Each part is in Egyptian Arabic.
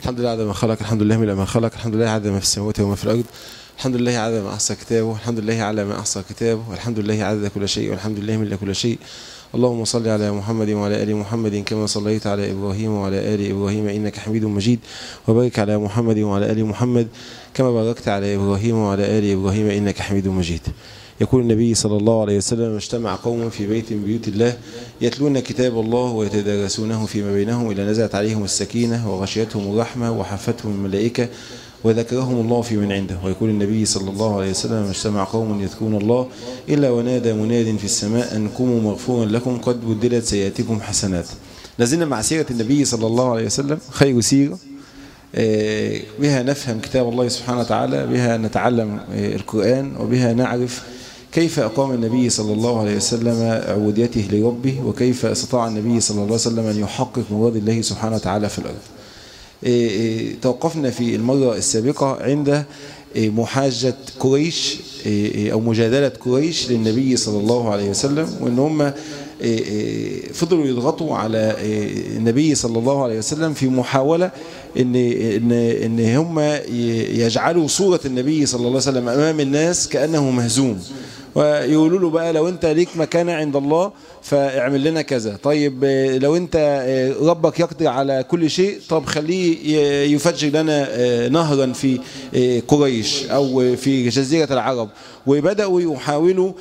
الحمد لله عدد ما خلق الحمد لله من ما خلق الحمد لله عدد ما في السماوات وما في الأرض الحمد لله عدد ما أحصى كتابه الحمد لله على ما أحصى كتابه والحمد لله عدد كل شيء والحمد لله من كل شيء اللهم صل على محمد وعلى آل محمد كما صليت على إبراهيم وعلى آل إبراهيم إنك حميد مجيد وبارك على محمد وعلى آل محمد كما باركت على إبراهيم وعلى آل إبراهيم إنك حميد مجيد يقول النبي صلى الله عليه وسلم اجتمع قوم في بيت من بيوت الله يتلون كتاب الله ويتدارسونه فيما بينهم إلى نزلت عليهم السكينة وغشيتهم الرحمة وحفتهم الملائكة وذكرهم الله في من عنده ويقول النبي صلى الله عليه وسلم اجتمع قوم يذكرون الله إلا ونادى مناد في السماء أن قوموا مغفورا لكم قد بدلت سيئاتكم حسنات نزلنا مع سيرة النبي صلى الله عليه وسلم خير سيرة بها نفهم كتاب الله سبحانه وتعالى بها نتعلم القرآن وبها نعرف كيف أقام النبي صلى الله عليه وسلم عبوديته لربه وكيف استطاع النبي صلى الله عليه وسلم أن يحقق مراد الله سبحانه وتعالى في الأرض توقفنا في المرة السابقة عند محاجة قريش أو مجادلة قريش للنبي صلى الله عليه وسلم وأن هم فضلوا يضغطوا على النبي صلى الله عليه وسلم في محاولة ان ان ان هم يجعلوا صورة النبي صلى الله عليه وسلم امام الناس كانه مهزوم ويقولوا له بقى لو انت ليك مكانة عند الله فاعمل لنا كذا طيب لو انت ربك يقدر على كل شيء طب خليه يفجر لنا نهرا في قريش او في جزيرة العرب وبدأوا يحاولوا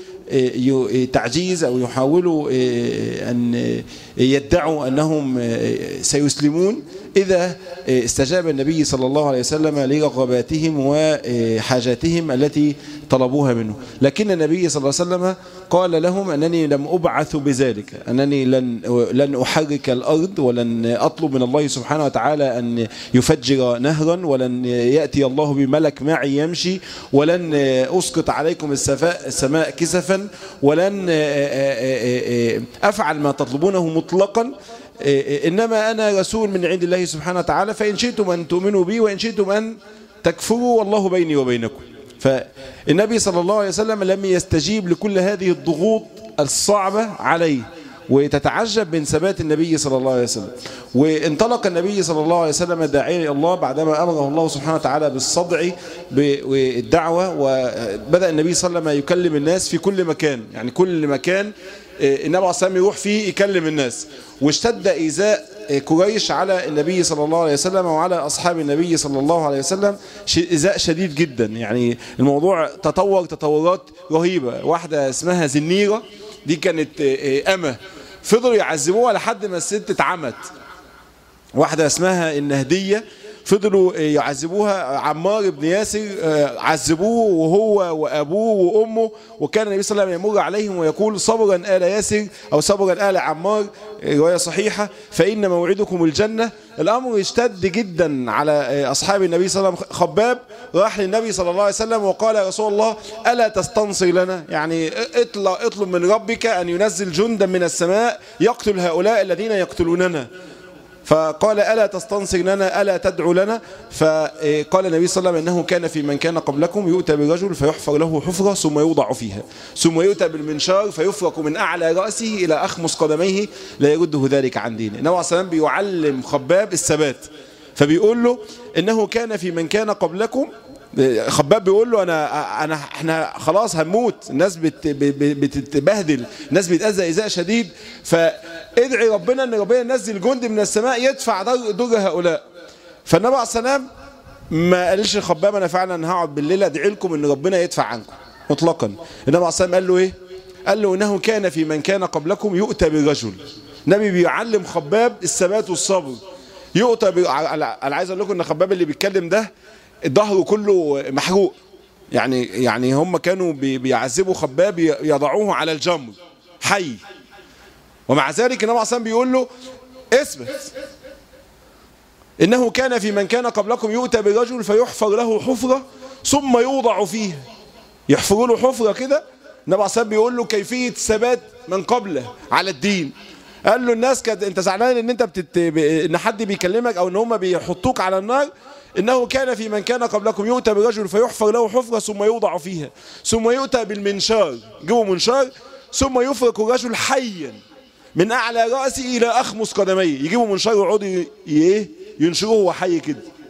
تعجيز او يحاولوا ان يدعوا انهم سيسلمون إذا استجاب النبي صلى الله عليه وسلم لرغباتهم وحاجاتهم التي طلبوها منه لكن النبي صلى الله عليه وسلم قال لهم أنني لم أبعث بذلك أنني لن, لن أحرك الأرض ولن أطلب من الله سبحانه وتعالى أن يفجر نهرا ولن يأتي الله بملك معي يمشي ولن أسقط عليكم السماء كسفا ولن أفعل ما تطلبونه مطلقا إنما أنا رسول من عند الله سبحانه وتعالى فإن شئتم أن تؤمنوا بي وإن شئتم أن تكفروا والله بيني وبينكم فالنبي صلى الله عليه وسلم لم يستجيب لكل هذه الضغوط الصعبة عليه وتتعجب من ثبات النبي صلى الله عليه وسلم وانطلق النبي صلى الله عليه وسلم داعيا الى الله بعدما امره الله سبحانه وتعالى بالصدع والدعوه وبدا النبي صلى الله عليه وسلم يكلم الناس في كل مكان يعني كل مكان النبي عليه الصلاه والسلام يروح فيه يكلم الناس واشتد ايذاء قريش على النبي صلى الله عليه وسلم وعلى أصحاب النبي صلى الله عليه وسلم إزاء شديد جدا يعني الموضوع تطور تطورات رهيبة واحدة اسمها زنيرة دي كانت أمة فضلوا يعذبوها لحد ما الست اتعمت واحدة اسمها النهدية فضلوا يعذبوها عمار بن ياسر عذبوه وهو وأبوه وأمه وكان النبي صلى الله عليه وسلم يمر عليهم ويقول صبرا آل ياسر أو صبرا آل عمار رواية صحيحة فإن موعدكم الجنة الأمر اشتد جدا على أصحاب النبي صلى الله عليه وسلم خباب راح للنبي صلى الله عليه وسلم وقال يا رسول الله ألا تستنصر لنا يعني اطلب من ربك أن ينزل جندا من السماء يقتل هؤلاء الذين يقتلوننا فقال ألا تستنصر لنا ألا تدعو لنا فقال النبي صلى الله عليه وسلم إنه كان في من كان قبلكم يؤتى برجل فيحفر له حفرة ثم يوضع فيها ثم يؤتى بالمنشار فيفرق من أعلى رأسه إلى أخمص قدميه لا يرده ذلك عن دينه النبي عليه السلام بيعلم خباب الثبات فبيقول له إنه كان في من كان قبلكم خباب بيقول له انا انا احنا خلاص هنموت الناس بت بتتبهدل الناس بتتاذى ايذاء شديد فادعي ربنا ان ربنا ينزل جند من السماء يدفع ضر هؤلاء فالنبي عليه السلام ما قالش لخباب انا فعلا هقعد بالليل ادعي لكم ان ربنا يدفع عنكم مطلقا النبي عليه السلام قال له ايه قال له انه كان في من كان قبلكم يؤتى برجل النبي بيعلم خباب الثبات والصبر يؤتى ب... انا عايز اقول لكم ان خباب اللي بيتكلم ده ظهره كله محروق يعني يعني هم كانوا بيعذبوا خباب يضعوه على الجمر حي ومع ذلك النبي عليه بيقول له اثبت انه كان في من كان قبلكم يؤتى برجل فيحفر له حفره ثم يوضع فيها يحفروا له حفره كده النبي عليه بيقول له كيفيه ثبات من قبله على الدين قال له الناس كانت انت زعلان ان انت بتت... ان حد بيكلمك او ان هم بيحطوك على النار إنه كان في من كان قبلكم يؤتى برجل فيحفر له حفرة ثم يوضع فيها ثم يؤتى بالمنشار جوه منشار ثم يفرق الرجل حيا من أعلى رأسه إلى أخمص قدميه يجيبوا منشار ويقعدوا ايه ينشروه وهو حي كده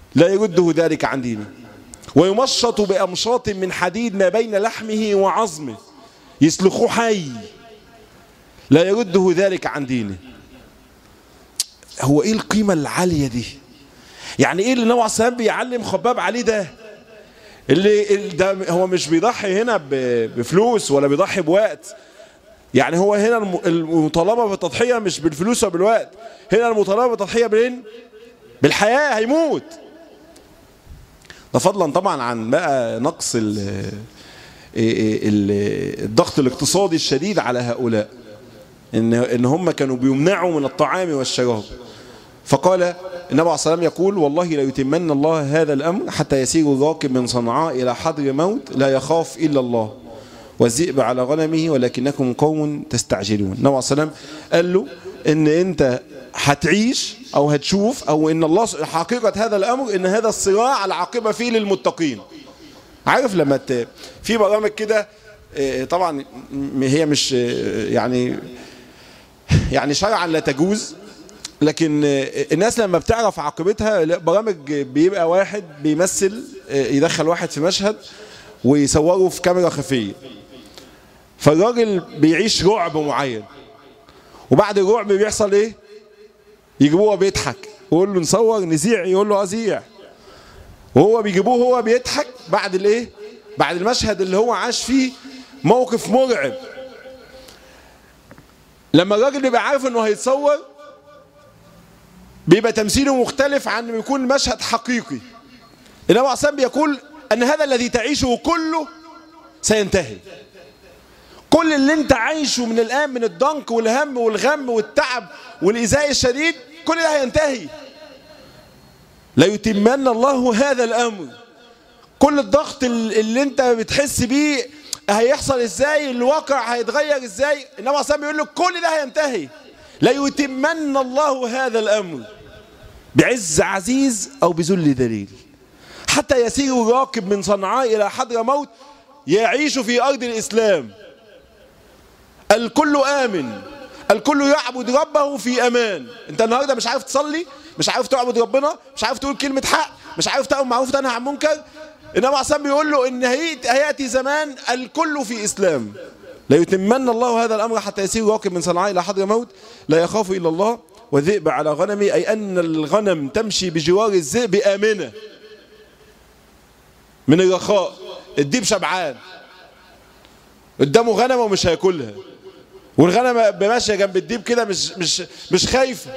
لا يرده ذلك عن دينه ويمشط بأمشاط من حديد ما بين لحمه وعظمه يسلخوه حي لا يرده ذلك عن دينه هو ايه القيمة العالية دي يعني ايه اللي النبي عليه الصلاة بيعلم خباب عليه ده اللي ده هو مش بيضحي هنا بفلوس ولا بيضحي بوقت يعني هو هنا المطالبة بالتضحية مش بالفلوس وبالوقت هنا المطالبة بالتضحية بالين بالحياة هيموت ده فضلا طبعا عن بقى نقص الضغط الاقتصادي الشديد على هؤلاء ان ان هم كانوا بيمنعوا من الطعام والشراب فقال النبي عليه الصلاه والسلام يقول والله لا يتمن الله هذا الامر حتى يسير الراكب من صنعاء الى حضر موت لا يخاف الا الله والذئب على غنمه ولكنكم قوم تستعجلون النبي عليه الصلاه والسلام قال له ان انت هتعيش او هتشوف او ان الله حقيقه هذا الامر ان هذا الصراع العاقبه فيه للمتقين عارف لما ت... في برامج كده طبعا هي مش يعني يعني شرعا لا تجوز لكن الناس لما بتعرف عاقبتها برامج بيبقى واحد بيمثل يدخل واحد في مشهد ويصوره في كاميرا خفية فالراجل بيعيش رعب معين وبعد الرعب بيحصل ايه يجيبوه بيضحك ويقول له نصور نذيع يقول له ازيع وهو بيجيبوه هو بيضحك بعد الايه بعد المشهد اللي هو عاش فيه موقف مرعب لما الراجل بيبقى عارف انه هيتصور بيبقى تمثيله مختلف عن ما يكون المشهد حقيقي النبي عليه الصلاه بيقول ان هذا الذي تعيشه كله سينتهي كل اللي انت عايشه من الان من الضنك والهم والغم والتعب والايذاء الشديد كل ده هينتهي لا يتمن الله هذا الامر كل الضغط اللي انت بتحس بيه هيحصل ازاي الواقع هيتغير ازاي النبي عليه الصلاه بيقول لك كل ده هينتهي لا يتمن الله هذا الامر بعز عزيز او بذل ذليل حتى يسير راكب من صنعاء الى حضر موت يعيش في ارض الاسلام الكل امن الكل يعبد ربه في امان انت النهارده مش عارف تصلي مش عارف تعبد ربنا مش عارف تقول كلمه حق مش عارف تامر معروف تنهى عن منكر النبي عليه بيقول له ان هياتي زمان الكل في اسلام لا يتمن الله هذا الامر حتى يسير راكب من صنعاء الى حضر موت لا يخاف الا الله وذئب على غنمه اي ان الغنم تمشي بجوار الذئب امنه من الرخاء الديب شبعان قدامه غنمه ومش هياكلها والغنمه ماشيه جنب الديب كده مش مش مش خايفه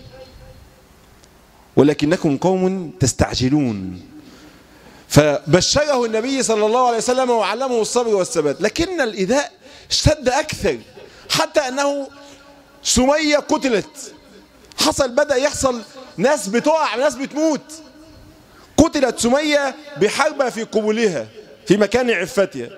ولكنكم قوم تستعجلون فبشره النبي صلى الله عليه وسلم وعلمه الصبر والثبات لكن الإيذاء اشتد أكثر حتى أنه سمية قتلت حصل بدأ يحصل ناس بتقع ناس بتموت قتلت سمية بحربة في قبولها في مكان عفتها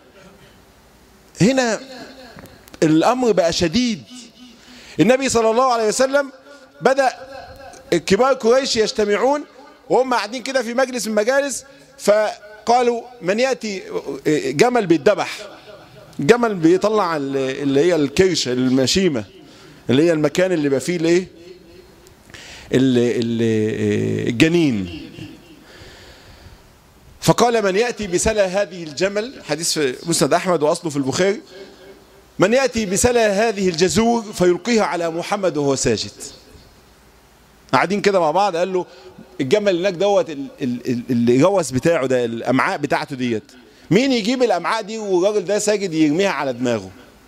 هنا الأمر بقى شديد النبي صلى الله عليه وسلم بدأ كبار قريش يجتمعون وهم قاعدين كده في مجلس من المجالس فقالوا من يأتي جمل بيتذبح جمل بيطلع اللي هي الكرشة المشيمة اللي هي المكان اللي بقى فيه الايه الجنين فقال من يأتي بسلا هذه الجمل حديث في مسند أحمد وأصله في البخاري من يأتي بسلا هذه الجزور فيلقيها على محمد وهو ساجد قاعدين كده مع بعض قال له الجمل اللي هناك دوت الجوس بتاعه ده الامعاء بتاعته ديت مين يجيب الامعاء دي والراجل ده ساجد يرميها على دماغه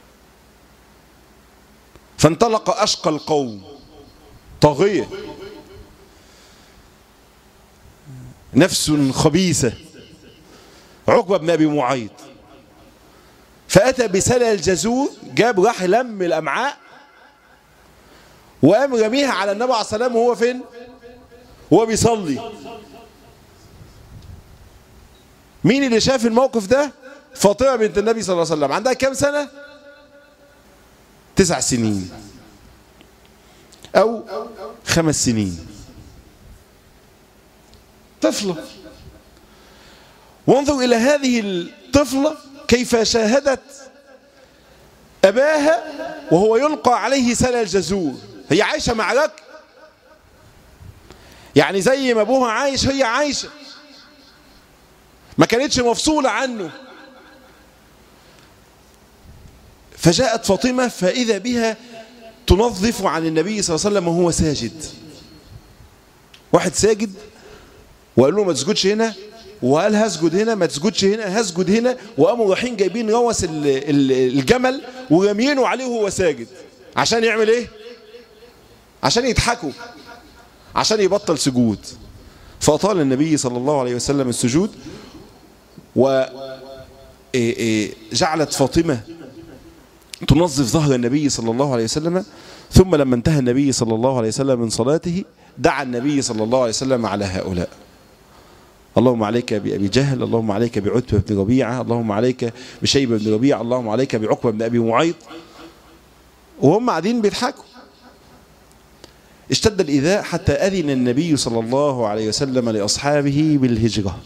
فانطلق اشقى القوم طاغيه نفس خبيثه عقبه بن ابي معيط فاتى بسلة الجزور جاب راح لم الامعاء وقام رميها على النبي عليه الصلاه والسلام وهو فين وهو بيصلي مين اللي شاف الموقف ده فاطمه بنت النبي صلى الله عليه وسلم عندها كام سنه تسع سنين او خمس سنين طفله وانظر الى هذه الطفله كيف شاهدت اباها وهو يلقى عليه سلا الجزور هي عايشه مع رك يعني زي ما ابوها عايش هي عايشة ما كانتش مفصولة عنه فجاءت فاطمة فإذا بها تنظف عن النبي صلى الله عليه وسلم وهو ساجد واحد ساجد وقال له ما تسجدش هنا وقال هسجد هنا ما تسجدش هنا هسجد هنا وقاموا رايحين جايبين روس الجمل وراميينه عليه وهو ساجد عشان يعمل ايه عشان يضحكوا عشان يبطل سجود فأطال النبي صلى الله عليه وسلم السجود وجعلت فاطمة تنظف ظهر النبي صلى الله عليه وسلم ثم لما انتهى النبي صلى الله عليه وسلم من صلاته دعا النبي صلى الله عليه وسلم على هؤلاء اللهم عليك بأبي جهل اللهم عليك بعتبة بن ربيعة اللهم عليك بشيبة بن ربيعة اللهم عليك بعقبة بن أبي معيط وهم قاعدين بيضحكوا اشتد الإيذاء حتى أذن النبي صلى الله عليه وسلم لأصحابه بالهجرة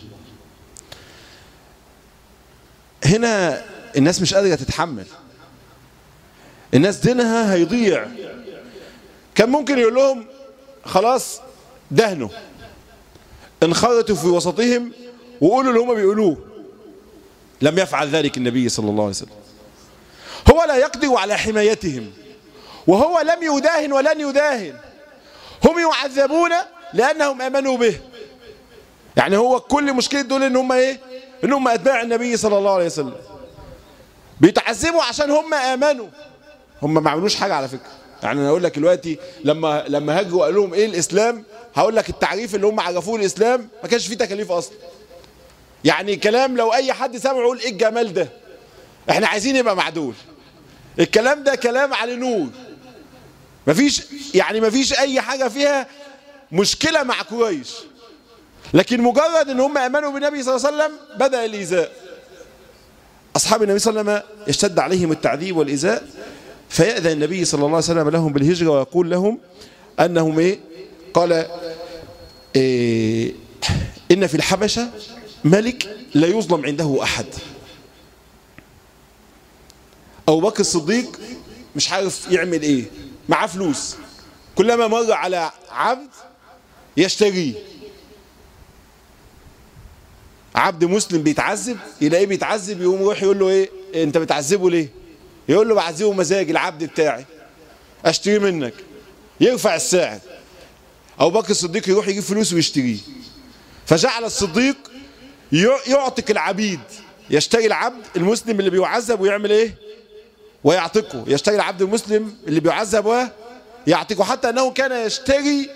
هنا الناس مش قادرة تتحمل الناس دينها هيضيع كان ممكن يقول لهم خلاص دهنوا انخرطوا في وسطهم وقولوا اللي هم بيقولوه لم يفعل ذلك النبي صلى الله عليه وسلم هو لا يقدر على حمايتهم وهو لم يداهن ولن يداهن هم يعذبون لأنهم آمنوا به يعني هو كل مشكلة دول ان هم ايه ان هم اتباع النبي صلى الله عليه وسلم بيتعذبوا عشان هم آمنوا هم ما عملوش حاجة على فكرة يعني انا اقول لك دلوقتي لما لما هاجوا قالوا لهم ايه الاسلام هقول لك التعريف اللي هم عرفوه الاسلام ما كانش فيه تكاليف اصلا يعني كلام لو اي حد سمعه يقول ايه الجمال ده احنا عايزين يبقى معدول الكلام ده كلام على نور مفيش يعني مفيش اي حاجة فيها مشكلة مع قريش لكن مجرد ان هم امنوا بالنبي صلى الله عليه وسلم بدأ الايذاء اصحاب النبي صلى الله عليه وسلم يشتد عليهم التعذيب والايذاء فيأذن النبي صلى الله عليه وسلم لهم بالهجرة ويقول لهم انهم ايه قال إيه ان في الحبشة ملك لا يظلم عنده احد ابو بكر الصديق مش عارف يعمل ايه معاه فلوس كلما مر على عبد يشتريه عبد مسلم بيتعذب يلاقيه بيتعذب يقوم يروح يقول له ايه انت بتعذبه ليه يقول له بعذبه مزاج العبد بتاعي اشتريه منك يرفع السعر ابو بكر الصديق يروح يجيب فلوس ويشتريه فجعل الصديق يعتق العبيد يشتري العبد المسلم اللي بيعذب ويعمل ايه ويعتقه يشتري العبد المسلم اللي بيعذب ويعتقه حتى انه كان يشتري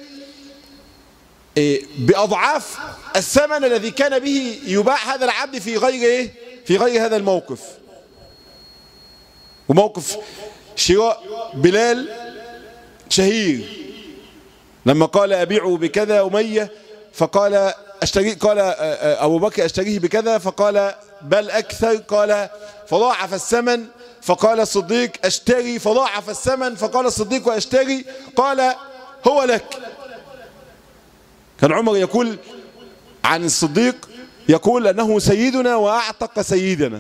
بأضعاف الثمن الذي كان به يباع هذا العبد في غير ايه في غير هذا الموقف وموقف شراء بلال شهير لما قال أبيعه بكذا أمية فقال أشتري قال أبو بكر أشتريه بكذا فقال بل أكثر قال فضاعف الثمن فقال الصديق أشتري فضاعف الثمن فقال الصديق وأشتري قال هو لك كان عمر يقول عن الصديق يقول أنه سيدنا وأعتق سيدنا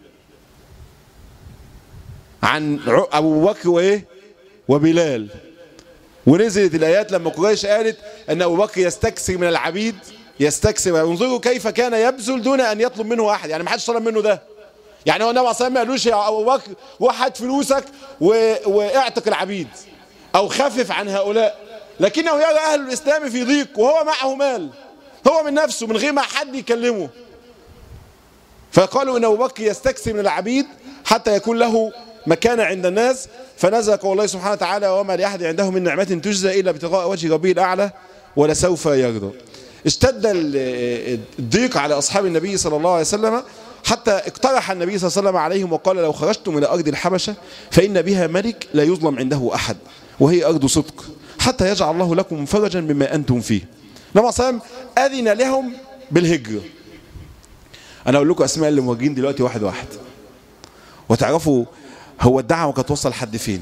عن أبو بكر وإيه وبلال ونزلت الآيات لما قريش قالت أن أبو بكر يستكثر من العبيد يستكثر انظروا كيف كان يبذل دون أن يطلب منه أحد يعني ما حدش طلب منه ده يعني هو النبي صلى الله عليه وسلم ما قالوش يا أبو بكر روح هات فلوسك و... واعتق العبيد أو خفف عن هؤلاء لكنه يرى أهل الإسلام في ضيق وهو معه مال هو من نفسه من غير ما حد يكلمه فقالوا ان ابو بكر يستكثر من العبيد حتى يكون له مكانة عند الناس فنزل قول الله سبحانه وتعالى وما لأحد عنده من نعمة تجزى إلا ابتغاء وجه ربه الأعلى ولسوف يرضى اشتد الضيق على أصحاب النبي صلى الله عليه وسلم حتى اقترح النبي صلى الله عليه وسلم عليهم وقال لو خرجتم إلى أرض الحبشة فإن بها ملك لا يظلم عنده أحد وهي أرض صدق حتى يجعل الله لكم فرجا مما أنتم فيه نبي صلى الله عليه وسلم أذن لهم بالهجرة أنا أقول لكم أسماء اللي موجودين دلوقتي واحد واحد وتعرفوا هو الدعوة كانت توصل لحد فين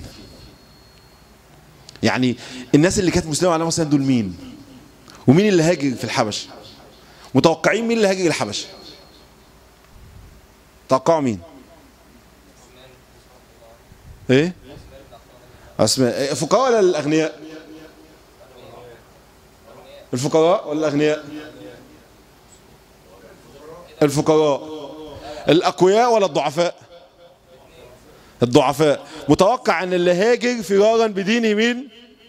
يعني الناس اللي كانت مسلمة على مثلا دول مين ومين اللي هاجر في الحبش متوقعين مين اللي هاجر الحبش توقعوا مين ايه اسماء فقراء ولا الاغنياء الفقراء ولا الأغنياء الفقراء الأقوياء ولا الضعفاء الضعفاء متوقع أن اللي هاجر فرارا بدينه مين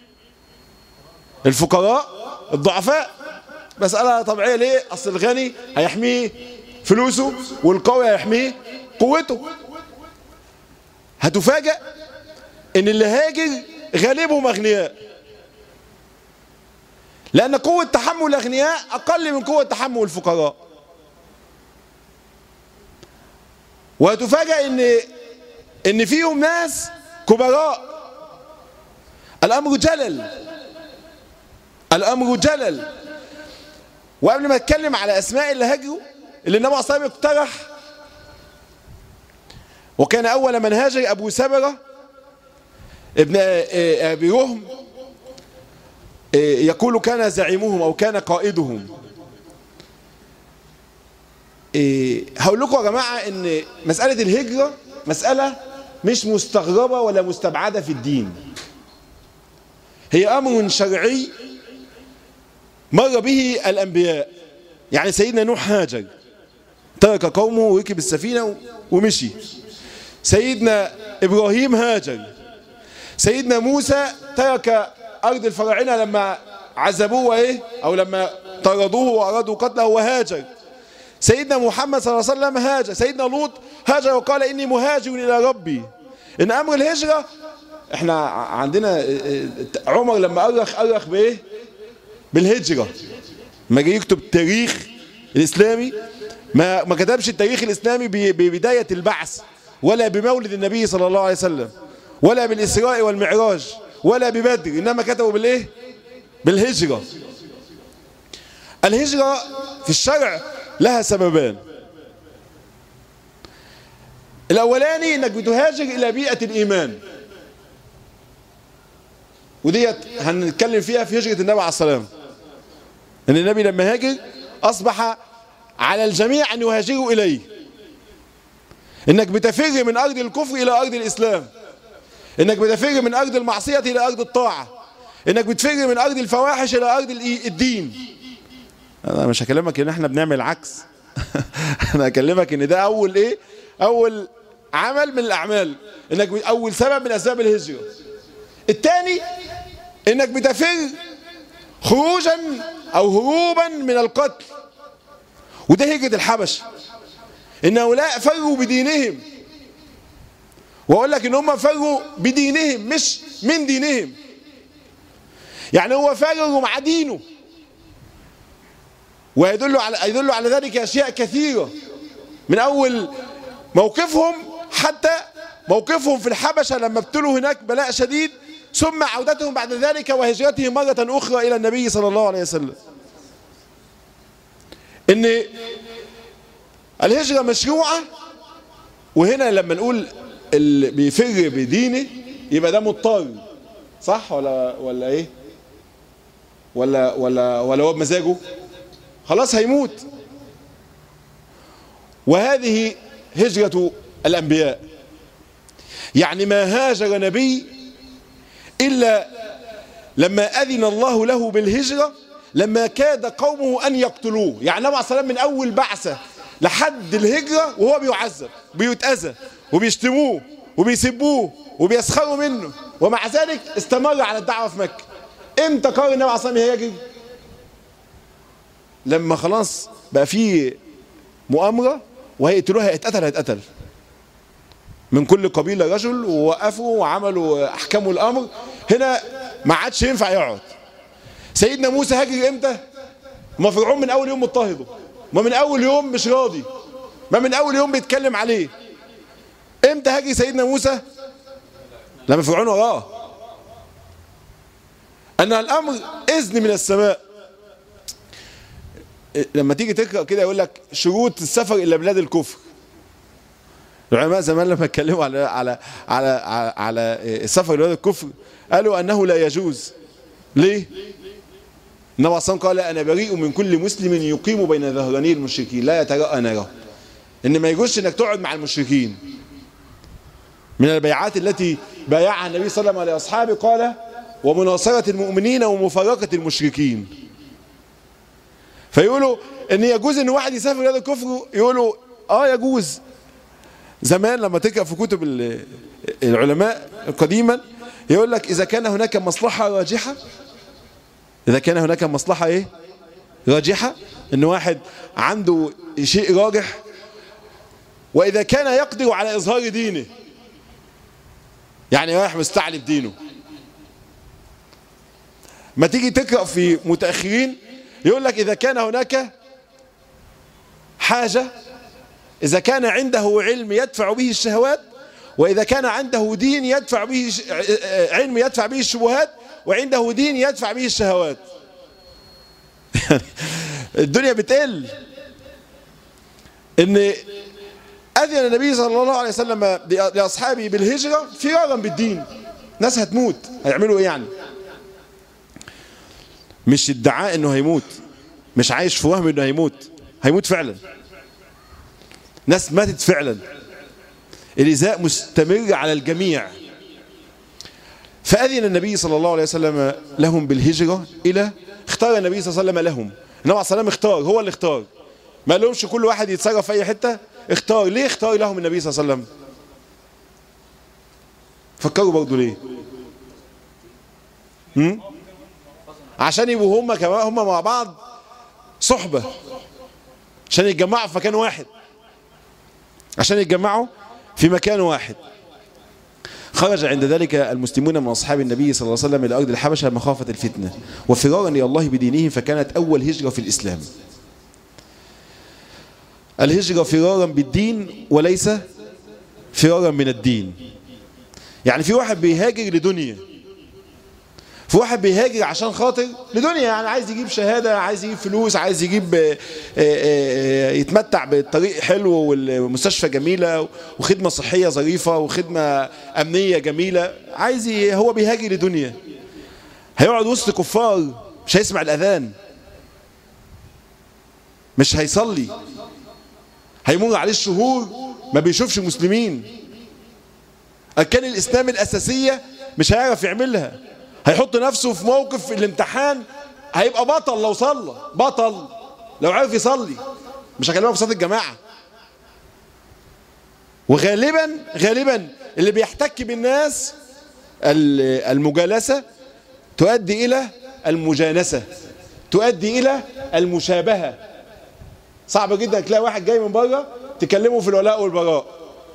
الفقراء الضعفاء مسألة طبيعية ليه أصل الغني هيحميه فلوسه والقوي هيحميه قوته هتفاجأ ان اللي هاجر غالبهم اغنياء لان قوة تحمل الاغنياء اقل من قوة تحمل الفقراء وهتفاجأ ان ان فيهم ناس كبراء الامر جلل الامر جلل وقبل ما اتكلم على اسماء اللي هاجروا اللي النبي صلى الله عليه وسلم اقترح وكان اول من هاجر ابو سبره ابن ابي رهم يقول كان زعيمهم او كان قائدهم هقول لكم يا جماعه ان مساله الهجره مساله مش مستغربه ولا مستبعده في الدين هي امر شرعي مر به الانبياء يعني سيدنا نوح هاجر ترك قومه وركب السفينه ومشي سيدنا ابراهيم هاجر سيدنا موسى ترك ارض الفراعنه لما عذبوه وايه او لما طردوه وارادوا قتله وهاجر سيدنا محمد صلى الله عليه وسلم هاجر سيدنا لوط هاجر وقال اني مهاجر الى ربي ان امر الهجره احنا عندنا عمر لما ارخ ارخ بايه بالهجره ما جه يكتب التاريخ الاسلامي ما ما كتبش التاريخ الاسلامي ببدايه البعث ولا بمولد النبي صلى الله عليه وسلم ولا بالإسراء والمعراج ولا ببدر إنما كتبوا بالإيه بالهجرة الهجرة في الشرع لها سببان الأولاني إنك بتهاجر إلى بيئة الإيمان وديت هنتكلم فيها في هجرة النبي عليه السلام إن النبي لما هاجر أصبح على الجميع أن يهاجروا إليه إنك بتفر من أرض الكفر إلى أرض الإسلام إنك بتفر من أرض المعصية إلى أرض الطاعة إنك بتفر من أرض الفواحش إلى أرض الدين أنا مش هكلمك إن إحنا بنعمل عكس أنا هكلمك إن ده أول إيه أول عمل من الأعمال إنك أول سبب من أسباب الهجرة الثاني إنك بتفر خروجا أو هروبا من القتل وده هجرة الحبش إن هؤلاء فروا بدينهم وأقول لك إن هم فروا بدينهم مش من دينهم يعني هو فارر مع دينه ويدل على يدل على ذلك أشياء كثيرة من أول موقفهم حتى موقفهم في الحبشة لما ابتلوا هناك بلاء شديد ثم عودتهم بعد ذلك وهجرتهم مرة أخرى إلى النبي صلى الله عليه وسلم إن الهجرة مشروعة وهنا لما نقول اللي بيفر بدينه يبقى ده مضطر صح ولا ولا ايه ولا ولا ولا هو بمزاجه خلاص هيموت وهذه هجرة الأنبياء يعني ما هاجر نبي إلا لما أذن الله له بالهجرة لما كاد قومه أن يقتلوه يعني النبي عليه الصلاة من أول بعثة لحد الهجرة وهو بيعذب بيتأذى وبيشتموه وبيسبوه وبيسخروا منه ومع ذلك استمر على الدعوة في مكة امتى قرر النبي عليه الصلاة هيجري لما خلاص بقى في مؤامرة وهيقتلوها هيتقتل هيتقتل من كل قبيلة رجل ووقفوا وعملوا أحكموا الأمر هنا ما عادش ينفع يقعد سيدنا موسى هاجر امتى ما فرعون من أول يوم مضطهده ما من أول يوم مش راضي ما من أول يوم بيتكلم عليه امتى هاجي سيدنا موسى لما فرعون وراه أن الأمر إذن من السماء لما تيجي تقرأ كده يقول لك شروط السفر إلى بلاد الكفر العلماء زمان لما اتكلموا على على على على السفر إلى بلاد الكفر قالوا أنه لا يجوز ليه؟ النبي صلى قال أنا بريء من كل مسلم يقيم بين ظهراني المشركين لا يتراءى ناره إن ما يجوزش إنك تقعد مع المشركين من البيعات التي بايعها النبي صلى الله عليه وسلم لأصحابه قال ومناصرة المؤمنين ومفارقة المشركين فيقولوا ان يجوز ان واحد يسافر بلاد الكفر يقولوا اه يجوز زمان لما تقرا في كتب العلماء قديما يقول لك اذا كان هناك مصلحه راجحه اذا كان هناك مصلحه ايه راجحه ان واحد عنده شيء راجح واذا كان يقدر على اظهار دينه يعني رايح مستعلب دينه ما تيجي تقرا في متاخرين يقول لك اذا كان هناك حاجه اذا كان عنده علم يدفع به الشهوات واذا كان عنده دين يدفع به علم يدفع به الشبهات وعنده دين يدفع به الشهوات الدنيا بتقل ان اذن النبي صلى الله عليه وسلم لاصحابه بالهجره فرارا بالدين ناس هتموت هيعملوا ايه يعني مش ادعاء انه هيموت مش عايش في وهم انه هيموت هيموت فعلا ناس ماتت فعلا الإزاء مستمر على الجميع فأذن النبي صلى الله عليه وسلم لهم بالهجرة إلى اختار النبي صلى الله عليه وسلم لهم النبي عليه السلام اختار هو اللي اختار ما لهمش كل واحد يتصرف في أي حتة اختار ليه اختار لهم النبي صلى الله عليه وسلم فكروا برضو ليه هم؟ عشان يبقوا هم كمان هم مع بعض صحبة عشان يتجمعوا في مكان واحد عشان يتجمعوا في مكان واحد خرج عند ذلك المسلمون من أصحاب النبي صلى الله عليه وسلم إلى أرض الحبشة مخافة الفتنة وفرارا إلى الله بدينهم فكانت أول هجرة في الإسلام الهجرة فرارا بالدين وليس فرارا من الدين يعني في واحد بيهاجر لدنيا في واحد بيهاجر عشان خاطر لدنيا يعني عايز يجيب شهادة عايز يجيب فلوس عايز يجيب يتمتع بالطريق حلو والمستشفى جميلة وخدمة صحية ظريفة وخدمة أمنية جميلة عايز هو بيهاجر لدنيا هيقعد وسط كفار مش هيسمع الأذان مش هيصلي هيمر عليه الشهور ما بيشوفش مسلمين أركان الإسلام الأساسية مش هيعرف يعملها هيحط نفسه في موقف في الامتحان هيبقى بطل لو صلى بطل لو عرف يصلي مش هكلمك في صلاه الجماعه وغالبا غالبا اللي بيحتك بالناس المجالسه تؤدي الى المجانسه تؤدي الى المشابهه صعب جدا تلاقي واحد جاي من بره تكلمه في الولاء والبراء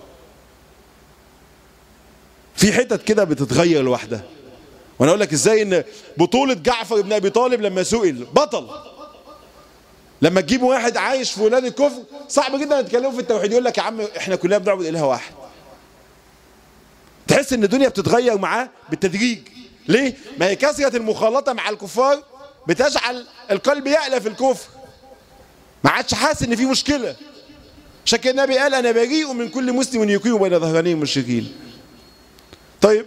في حتت كده بتتغير لوحدها وانا اقول لك ازاي ان بطولة جعفر بن ابي طالب لما سئل بطل لما تجيب واحد عايش في ولاد الكفر صعب جدا تكلمه في التوحيد يقول لك يا عم احنا كلنا بنعبد اله واحد تحس ان الدنيا بتتغير معاه بالتدريج ليه ما هي كثرة المخالطة مع الكفار بتجعل القلب يألف الكفر ما عادش حاسس ان في مشكلة عشان كده النبي قال انا بريء من كل مسلم يقيم بين ظهراني المشركين طيب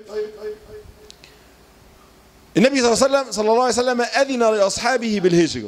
النبي صلى الله عليه وسلم صلى الله عليه وسلم أذن لأصحابه بالهجرة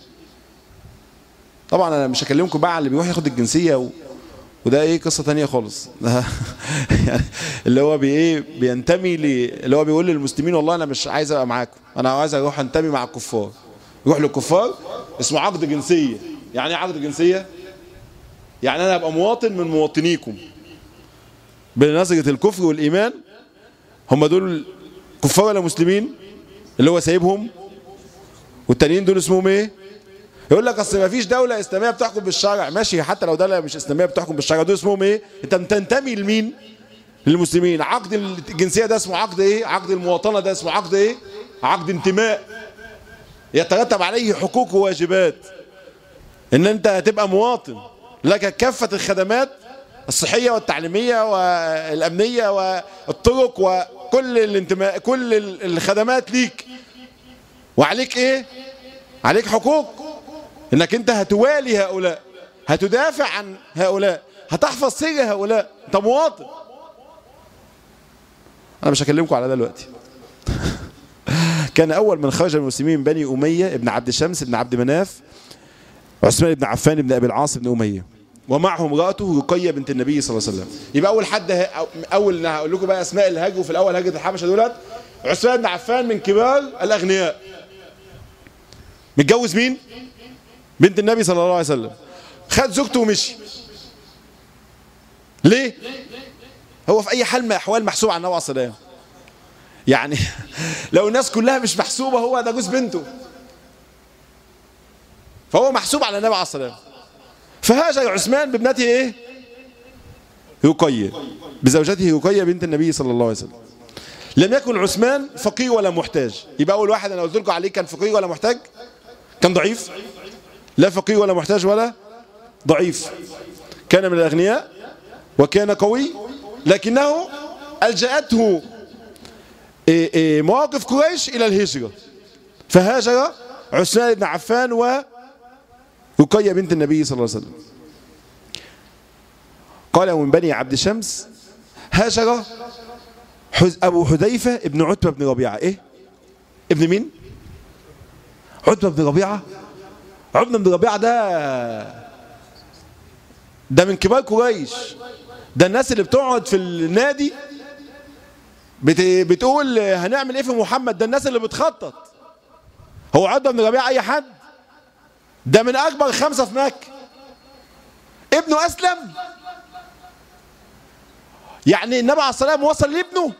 طبعا أنا مش هكلمكم بقى على اللي بيروح ياخد الجنسية و... وده ايه قصة تانية خالص يعني اللي هو بي ايه بينتمي ل... اللي هو بيقول للمسلمين والله انا مش عايز ابقى معاكم انا عايز اروح انتمي مع الكفار يروح للكفار اسمه عقد جنسية يعني ايه عقد جنسية يعني انا ابقى مواطن من مواطنيكم بنظرة الكفر والايمان هم دول كفار ولا مسلمين اللي هو سايبهم والتانيين دول اسمهم ايه يقول لك اصل ما فيش دوله اسلاميه بتحكم بالشرع ماشي حتى لو دوله مش اسلاميه بتحكم بالشرع دول اسمهم ايه انت بتنتمي لمين للمسلمين عقد الجنسيه ده اسمه عقد ايه عقد المواطنه ده اسمه عقد ايه عقد انتماء يترتب عليه حقوق وواجبات ان انت هتبقى مواطن لك كافه الخدمات الصحيه والتعليميه والامنيه والطرق وكل الانتماء كل الخدمات ليك وعليك ايه عليك حقوق انك انت هتوالي هؤلاء هتدافع عن هؤلاء هتحفظ سر هؤلاء انت مواطن انا مش هكلمكم على ده دلوقتي كان اول من خرج المسلمين بني اميه ابن عبد شمس ابن عبد مناف عثمان بن عفان بن ابي العاص بن اميه ومعه امراته رقيه بنت النبي صلى الله عليه وسلم يبقى اول حد اول هقول لكم بقى اسماء اللي هاجروا في الاول هجره الحبشه دولت عثمان بن عفان من كبار الاغنياء متجوز مين بنت النبي صلى الله عليه وسلم خد زوجته ومشي ليه هو في اي حال من الاحوال محسوب على النبي عليه الصلاه والسلام يعني لو الناس كلها مش محسوبه هو ده جوز بنته فهو محسوب على النبي عليه الصلاه والسلام فهاجر عثمان بابنته ايه رقية بزوجته رقية بنت النبي صلى الله عليه وسلم لم يكن عثمان فقير ولا محتاج يبقى اول واحد انا قلت لكم عليه كان فقير ولا محتاج كان ضعيف لا فقير ولا محتاج ولا ضعيف كان من الاغنياء وكان قوي لكنه الجاته إيه إيه مواقف قريش الى الهجره فهاجر عثمان بن عفان ورقية بنت النبي صلى الله عليه وسلم قال ومن بني عبد شمس هاجر حز أبو حذيفة ابن عتبة بن ربيعة إيه؟ ابن مين؟ عتبة بن ربيعة عتبة بن ربيعة ده ده من كبار قريش ده الناس اللي بتقعد في النادي بت... بتقول هنعمل ايه في محمد ده الناس اللي بتخطط هو عتبة بن ربيعة اي حد ده من اكبر خمسة في مكة ابنه اسلم يعني النبي عليه الصلاة والسلام وصل لابنه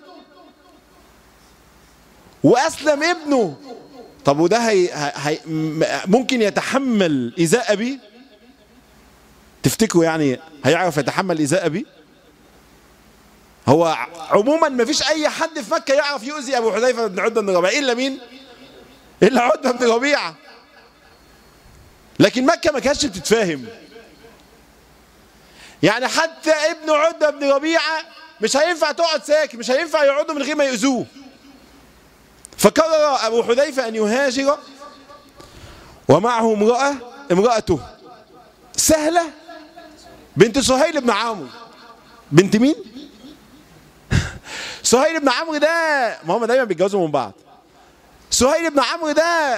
وأسلم ابنه طب وده هي هي ممكن يتحمل إيذاء أبيه تفتكروا يعني هيعرف يتحمل إيذاء أبيه هو عموما ما فيش أي حد في مكة يعرف يؤذي أبو حذيفة بن عتبة بن ربيعة إلا مين؟ إلا عتبة بن ربيعة لكن مكة ما كانتش بتتفاهم يعني حتى ابن عتبة بن ربيعة مش هينفع تقعد ساكت مش هينفع يقعدوا من غير ما يؤذوه فقرر أبو حذيفة أن يهاجر ومعه امرأة امرأته سهلة بنت سهيل بن عمرو بنت مين؟ سهيل بن عمرو ده ما هم دايما بيتجوزوا من بعض سهيل بن عمرو ده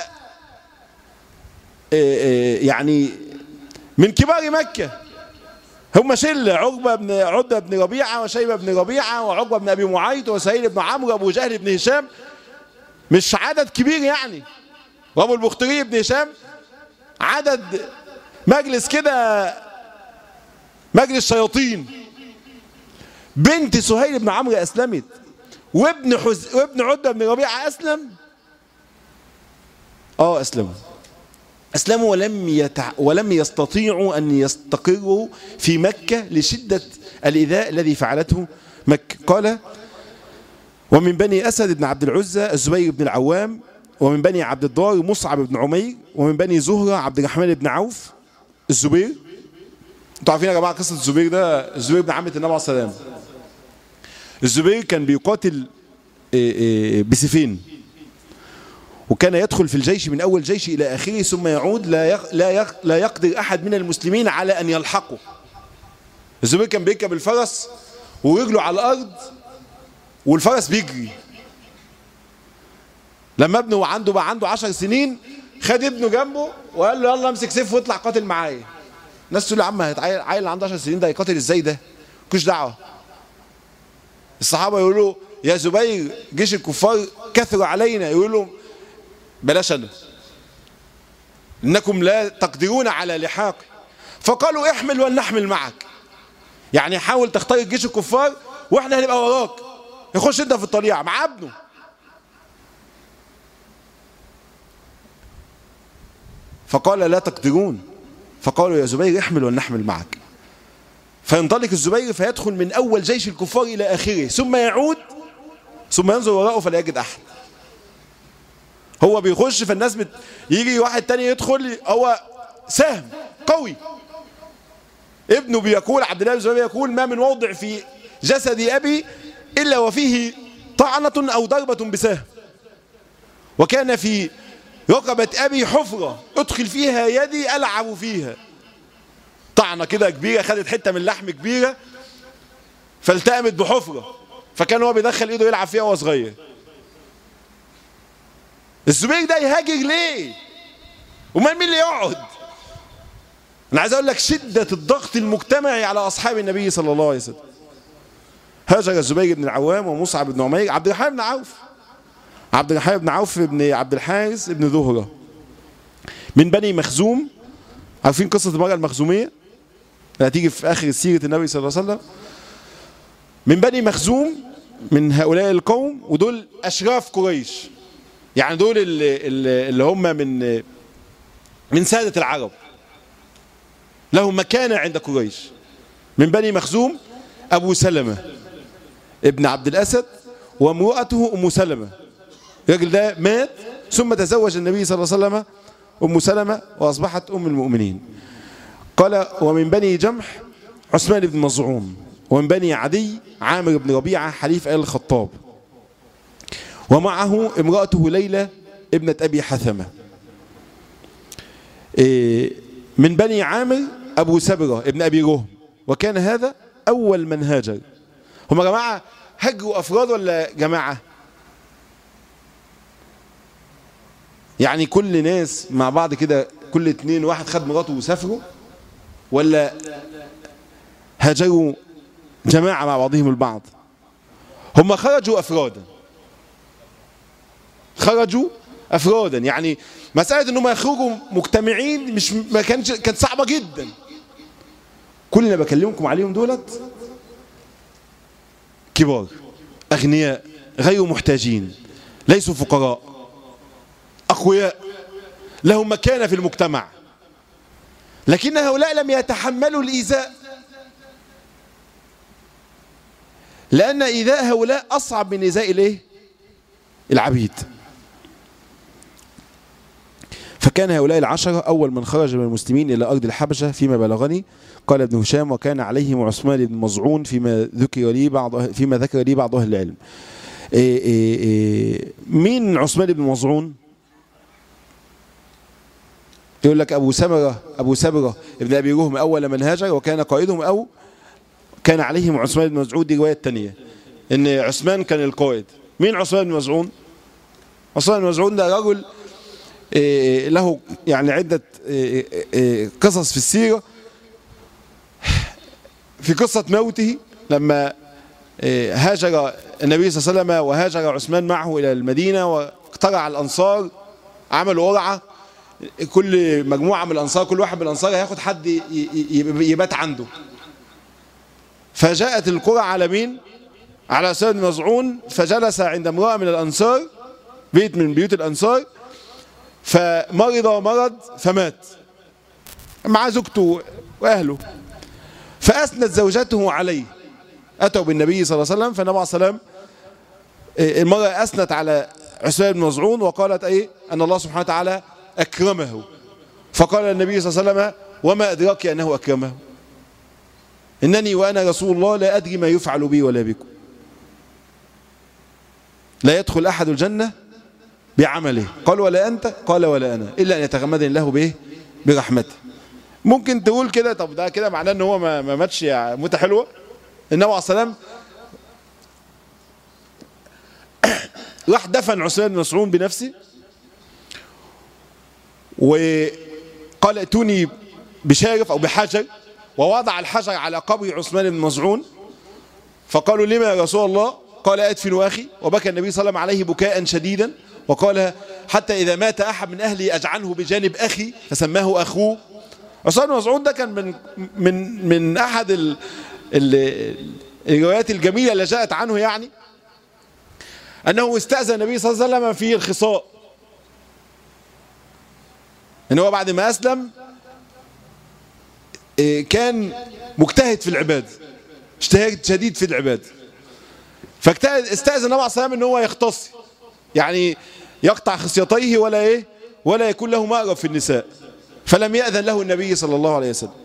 يعني من كبار مكة هم شلة عقبة بن عدة بن ربيعة وشيبة بن ربيعة وعقبة بن أبي معيط وسهيل بن عمرو وأبو جهل بن هشام مش عدد كبير يعني وأبو البختري بن هشام عدد مجلس كده مجلس شياطين بنت سهيل بن عمرو أسلمت وابن حز... وابن عدة بن ربيعة أسلم اه أسلموا أسلموا ولم, يتع... ولم يستطيعوا أن يستقروا في مكة لشدة الإذاء الذي فعلته مكة قال ومن بني أسد بن عبد العزة الزبير بن العوام ومن بني عبد الدار مصعب بن عمير ومن بني زهرة عبد الرحمن بن عوف الزبير انتوا عارفين يا جماعة قصة الزبير ده الزبير بن عمة النبي عليه السلام الزبير كان بيقاتل بسيفين وكان يدخل في الجيش من أول جيش إلى آخره ثم يعود لا يق... لا, يق... لا يقدر أحد من المسلمين على أن يلحقه الزبير كان بيركب الفرس ورجله على الأرض والفرس بيجري لما ابنه عنده بقى عنده عشر سنين خد ابنه جنبه وقال له يلا امسك سيف واطلع قاتل معايا الناس تقول يا عم عيل اللي عنده 10 سنين ده هيقاتل ازاي ده مالكوش دعوه الصحابه يقولوا يا زبير جيش الكفار كثر علينا يقول له بلاش انا انكم لا تقدرون على لحاق فقالوا احمل ولنحمل معك يعني حاول تختار جيش الكفار واحنا هنبقى وراك يخش انت في الطليعه مع ابنه فقال لا تقدرون فقالوا يا زبير احمل ولنحمل معك فينطلق الزبير فيدخل من اول جيش الكفار الى اخره ثم يعود ثم ينظر وراءه فلا يجد احد هو بيخش فالناس بت... يجي واحد تاني يدخل هو سهم قوي ابنه بيقول عبد الله بن زبير يقول ما من موضع في جسد ابي الا وفيه طعنه او ضربه بسهم وكان في رقبة أبي حفرة أدخل فيها يدي ألعب فيها طعنة كده كبيرة خدت حتة من لحم كبيرة فالتأمت بحفرة فكان هو بيدخل إيده يلعب فيها وهو صغير الزبير ده يهاجر ليه ومال مين اللي يقعد أنا عايز أقول لك شدة الضغط المجتمعي على أصحاب النبي صلى الله عليه وسلم هاجر الزبير بن العوام ومصعب بن عمير عبد الرحمن بن عوف عبد الرحمن بن عوف بن عبد الحارث بن ذهرة من بني مخزوم عارفين قصة المرأة المخزومية اللي هتيجي في آخر سيرة النبي صلى الله عليه وسلم من بني مخزوم من هؤلاء القوم ودول أشراف قريش يعني دول اللي, اللي هم من من سادة العرب لهم مكانة عند قريش من بني مخزوم أبو سلمة ابن عبد الأسد وامرأته أم سلمة الراجل ده مات ثم تزوج النبي صلى الله عليه وسلم أم سلمة وأصبحت أم المؤمنين قال ومن بني جمح عثمان بن مظعون ومن بني عدي عامر بن ربيعة حليف آل الخطاب ومعه امرأته ليلى ابنة أبي حثمة من بني عامر أبو سبرة ابن أبي رهم وكان هذا أول من هاجر هم يا جماعة هجروا أفراد ولا جماعة يعني كل ناس مع بعض كده كل اتنين واحد خد مراته وسافروا ولا هاجروا جماعة مع بعضهم البعض هم خرجوا أفرادا خرجوا أفرادا يعني مسألة أنهم يخرجوا مجتمعين مش ما كانش كانت صعبة جدا كل اللي بكلمكم عليهم دولت كبار أغنياء غير محتاجين ليسوا فقراء أقوياء لهم مكانة في المجتمع لكن هؤلاء لم يتحملوا الإيذاء لأن إيذاء هؤلاء أصعب من إيذاء الإيه؟ العبيد فكان هؤلاء العشرة أول من خرج من المسلمين إلى أرض الحبشة فيما بلغني قال ابن هشام وكان عليهم عثمان بن مظعون فيما ذكر لي بعض فيما ذكر لي بعض أهل العلم إيه إيه إيه مين عثمان بن مظعون يقول لك أبو سمرة أبو سمرة ابن أبي رهم أول من هاجر وكان قائدهم أو كان عليهم عثمان بن مزعون دي رواية تانية إن عثمان كان القائد مين عثمان بن مزعون عثمان بن مزعون ده رجل له يعني عدة قصص في السيرة في قصة موته لما هاجر النبي صلى الله عليه وسلم وهاجر عثمان معه إلى المدينة واقترع الأنصار عملوا قرعة كل مجموعة من الأنصار كل واحد من الأنصار هياخد حد يبات عنده فجاءت القرعة على مين على سيد مزعون فجلس عند امرأة من الأنصار بيت من بيوت الأنصار فمرض مرض فمات مع زوجته وأهله فأسند زوجته عليه أتوا بالنبي صلى الله عليه وسلم فالنبي صلى الله عليه وسلم المرأة أسنت على عثمان بن مزعون وقالت أيه أن الله سبحانه وتعالى أكرمه فقال النبي صلى الله عليه وسلم وما أدراك أنه أكرمه إنني وأنا رسول الله لا أدري ما يفعل بي ولا بكم لا يدخل أحد الجنة بعمله قال ولا أنت قال ولا أنا إلا أن يتغمدني الله به برحمته ممكن تقول كده طب ده كده معناه ان هو ما, ما ماتش يعني موته حلوه النبي عليه السلام راح دفن عثمان بن مسعود بنفسه وقال ائتوني بشارف او بحجر ووضع الحجر على قبر عثمان بن مزعون فقالوا لما يا رسول الله قال ادفن اخي وبكى النبي صلى الله عليه وسلم عليه بكاء شديدا وقال حتى اذا مات احد من اهلي اجعله بجانب اخي فسماه اخوه عثمان بن مسعود ده كان من من من احد ال ال الروايات الجميله اللي جاءت عنه يعني انه استاذن النبي صلى الله عليه وسلم في الخصاء ان هو بعد ما اسلم كان مجتهد في العباد اجتهاد شديد في العباد فاجتهد استاذن النبي عليه الصلاه ان هو يختص يعني يقطع خصيتيه ولا ايه ولا يكون له مأرب في النساء فلم يأذن له النبي صلى الله عليه وسلم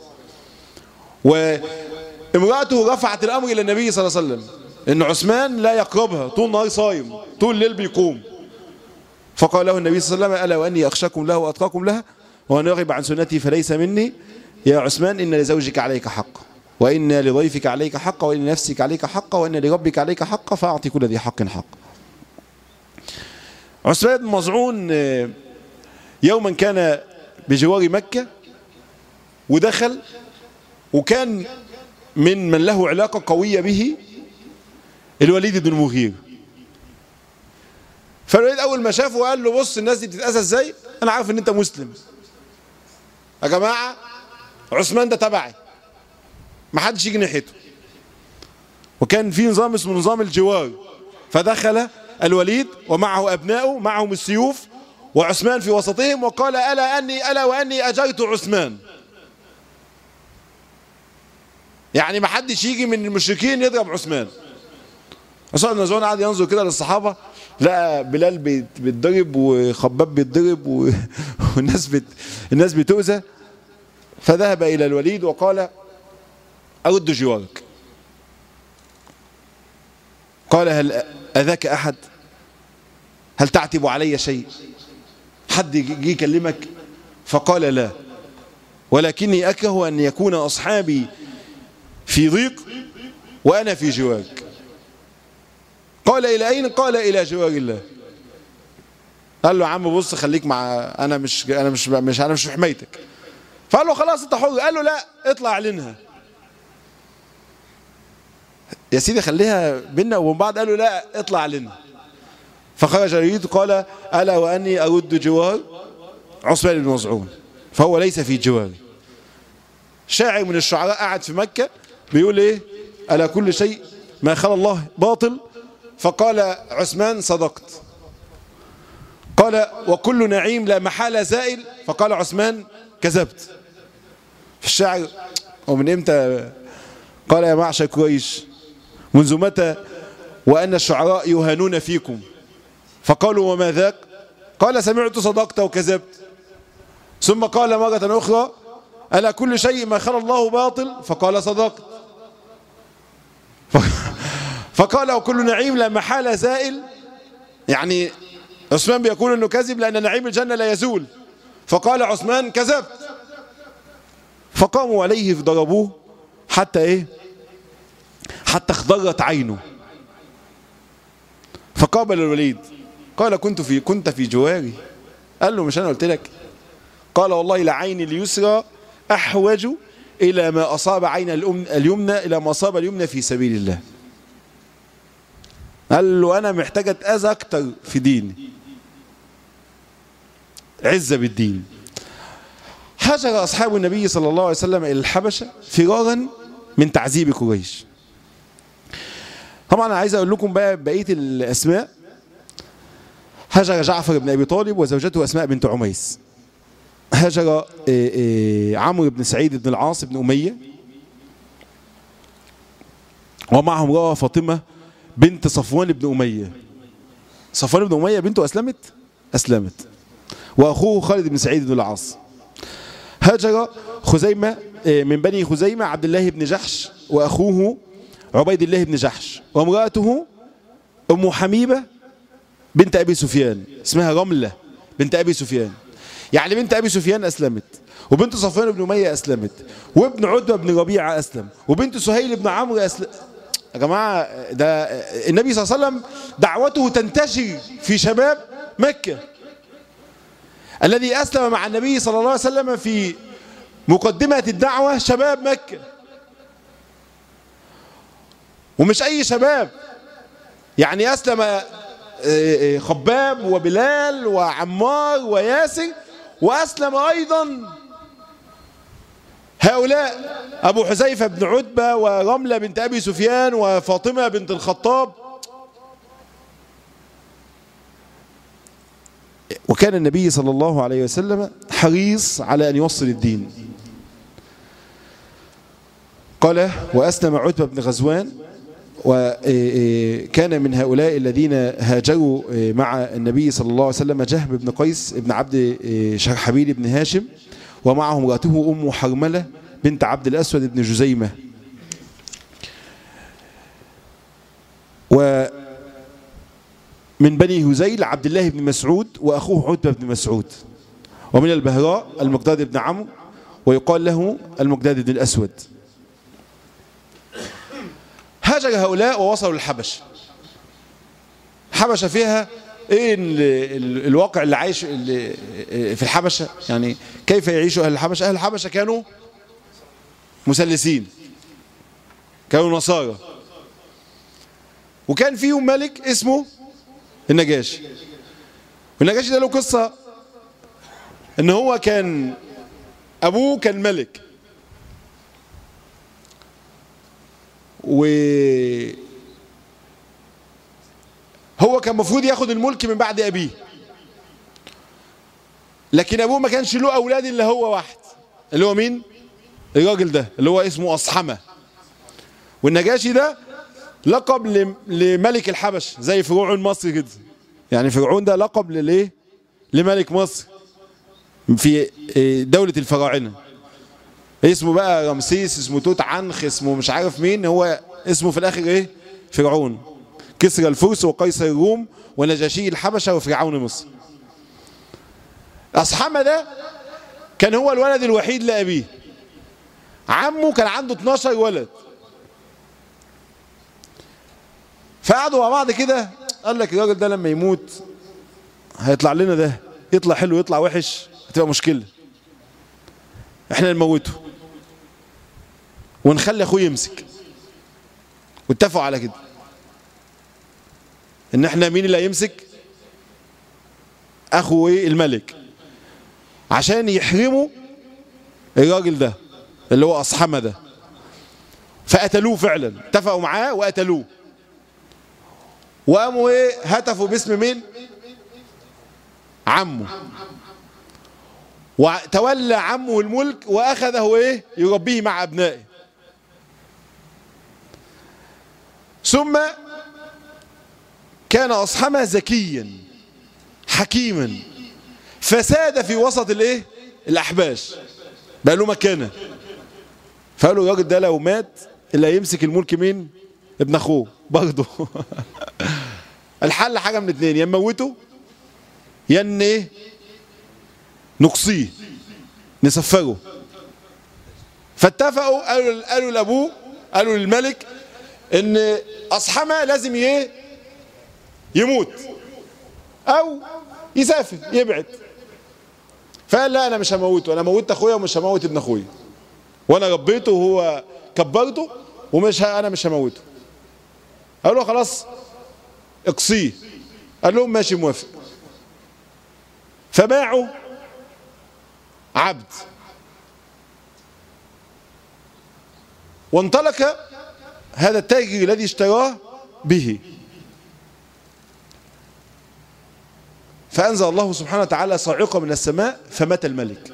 وامرأته رفعت الأمر إلى النبي صلى الله عليه وسلم إن عثمان لا يقربها طول النهار صايم طول الليل بيقوم فقال له النبي صلى الله عليه وسلم ألا وأني أخشاكم له وأتقاكم لها وأن يغب عن سنتي فليس مني يا عثمان إن لزوجك عليك حق وإن لضيفك عليك حق وإن لنفسك عليك حق وإن لربك عليك حق فأعطي كل ذي حق حق عثمان بن مزعون يوما كان بجوار مكة ودخل وكان من من له علاقة قوية به الوليد بن المغير فالوليد أول ما شافه قال له بص الناس دي بتتأذى ازاي أنا عارف إن أنت مسلم يا جماعة عثمان ده تبعي ما حدش يجي ناحيته وكان في نظام اسمه نظام الجوار فدخل الوليد ومعه أبنائه معهم السيوف وعثمان في وسطهم وقال ألا أني ألا وأني أجرت عثمان يعني ما حدش يجي من المشركين يضرب عثمان عثمان بن عفان قعد ينظر كده للصحابة لقى بلال بيت- بيتضرب وخباب بيتضرب و- والناس بت... الناس بتؤذى فذهب إلى الوليد وقال أرد جوارك قال هل أذاك أحد هل تعتب علي شيء حد جه يكلمك فقال لا ولكني أكره أن يكون أصحابي في ضيق وأنا في جوارك قال إلى أين قال إلى جوار الله قال له يا عم بص خليك مع أنا مش أنا مش مش أنا مش في حمايتك فقال له خلاص أنت حر قال له لا اطلع اعلنها يا سيدي خليها بينا وبين بعض قال له لا اطلع اعلنها فخرج يريد قال ألا وأني أرد جوار عثمان بن مزعون فهو ليس في جواري شاعر من الشعراء قاعد في مكة بيقول ايه ألا كل شيء ما خلى الله باطل فقال عثمان صدقت قال وكل نعيم لا محالة زائل فقال عثمان كذبت في الشاعر ومن امتى قال يا معشر قريش منذ متى وأن الشعراء يهانون فيكم فقالوا وما ذاك قال سمعت صدقت وكذبت ثم قال مرة أخرى ألا كل شيء ما خلى الله باطل فقال صدقت فقال وكل نعيم لا محالة زائل يعني عثمان بيقول انه كذب لان نعيم الجنة لا يزول فقال عثمان كذبت فقاموا عليه فضربوه حتى ايه حتى اخضرت عينه فقابل الوليد قال كنت في كنت في جواري قال له مش انا قلت لك قال والله لعيني اليسرى احوج الى ما اصاب عين اليمنى الى ما اصاب اليمنى في سبيل الله قال له انا محتاج اتاذى اكتر في ديني عزه بالدين هاجر اصحاب النبي صلى الله عليه وسلم الى الحبشه فرارا من تعذيب قريش طبعا انا عايز اقول لكم بقى بقيه الاسماء هاجر جعفر بن ابي طالب وزوجته اسماء بنت عميس هاجر عمرو بن سعيد بن العاص بن اميه ومعه امراه فاطمه بنت صفوان بن اميه صفوان بن اميه بنته اسلمت اسلمت واخوه خالد بن سعيد بن العاص هاجر خزيمه من بني خزيمه عبد الله بن جحش واخوه عبيد الله بن جحش وامراته ام حميبه بنت ابي سفيان اسمها رمله بنت ابي سفيان يعني بنت ابي سفيان اسلمت وبنت صفوان بن اميه اسلمت وابن عتبه بن ربيعه اسلم وبنت سهيل بن عمرو اسلم يا جماعه ده النبي صلى الله عليه وسلم دعوته تنتشر في شباب مكه الذي اسلم مع النبي صلى الله عليه وسلم في مقدمه الدعوه شباب مكه ومش اي شباب يعني اسلم خباب وبلال وعمار وياسر وأسلم أيضا هؤلاء أبو حذيفة بن عتبة ورملة بنت أبي سفيان وفاطمة بنت الخطاب وكان النبي صلى الله عليه وسلم حريص على أن يوصل الدين قال وأسلم عتبة بن غزوان وكان من هؤلاء الذين هاجروا مع النبي صلى الله عليه وسلم جهب بن قيس بن عبد شرحبيل بن هاشم ومعه امراته أم حرملة بنت عبد الأسود بن جزيمة ومن بني هزيل عبد الله بن مسعود وأخوه عتبة بن مسعود ومن البهراء المقداد بن عمرو ويقال له المقداد بن الأسود هاجر هؤلاء ووصلوا للحبش الحبشة فيها ايه ال ال الواقع اللي عايش اللي في الحبشة يعني كيف يعيش اهل الحبشة اهل الحبشة كانوا مسلسين كانوا نصارى وكان فيهم ملك اسمه النجاشي والنجاشي ده له قصة ان هو كان ابوه كان ملك و هو كان المفروض ياخد الملك من بعد ابيه لكن ابوه ما كانش له اولاد الا هو واحد اللي هو مين الراجل ده اللي هو اسمه اصحمه والنجاشي ده لقب لملك الحبش زي فرعون مصر كده يعني فرعون ده لقب للايه لملك مصر في دولة الفراعنة اسمه بقى رمسيس اسمه توت عنخ اسمه مش عارف مين هو اسمه في الاخر ايه فرعون كسرى الفرس وقيصر الروم ونجاشي الحبشة وفرعون مصر أصحمة ده كان هو الولد الوحيد لأبيه عمه كان عنده 12 ولد فقعدوا مع بعض كده قال لك الراجل ده لما يموت هيطلع لنا ده يطلع حلو يطلع وحش هتبقى مشكلة احنا نموته ونخلي اخوه يمسك واتفقوا على كده ان احنا مين اللي هيمسك اخو ايه الملك عشان يحرموا الراجل ده اللي هو اصحمه ده فقتلوه فعلا اتفقوا معاه وقتلوه وقاموا ايه هتفوا باسم مين عمه وتولى عمه الملك واخذه ايه يربيه مع ابنائه ثم كان أصحمة ذكيا حكيما فساد في وسط الايه الأحباش بقى له مكانه فقالوا الراجل ده لو مات اللي هيمسك الملك مين ابن اخوه برضه الحل حاجة من اتنين يا نموته يا ان ايه نقصيه نسفره فاتفقوا قالوا قالوا لابوه قالوا للملك ان اصحمه لازم ايه يموت او يسافر يبعد فقال لا انا مش هموته انا موتت اخويا ومش هموت ابن اخويا وانا ربيته وهو كبرته ومش ه... انا مش هموته قالوا له خلاص اقصيه قال لهم ماشي موافق فباعوا عبد وانطلق هذا التاجر الذي اشتراه به فأنزل الله سبحانه وتعالى صاعقة من السماء فمات الملك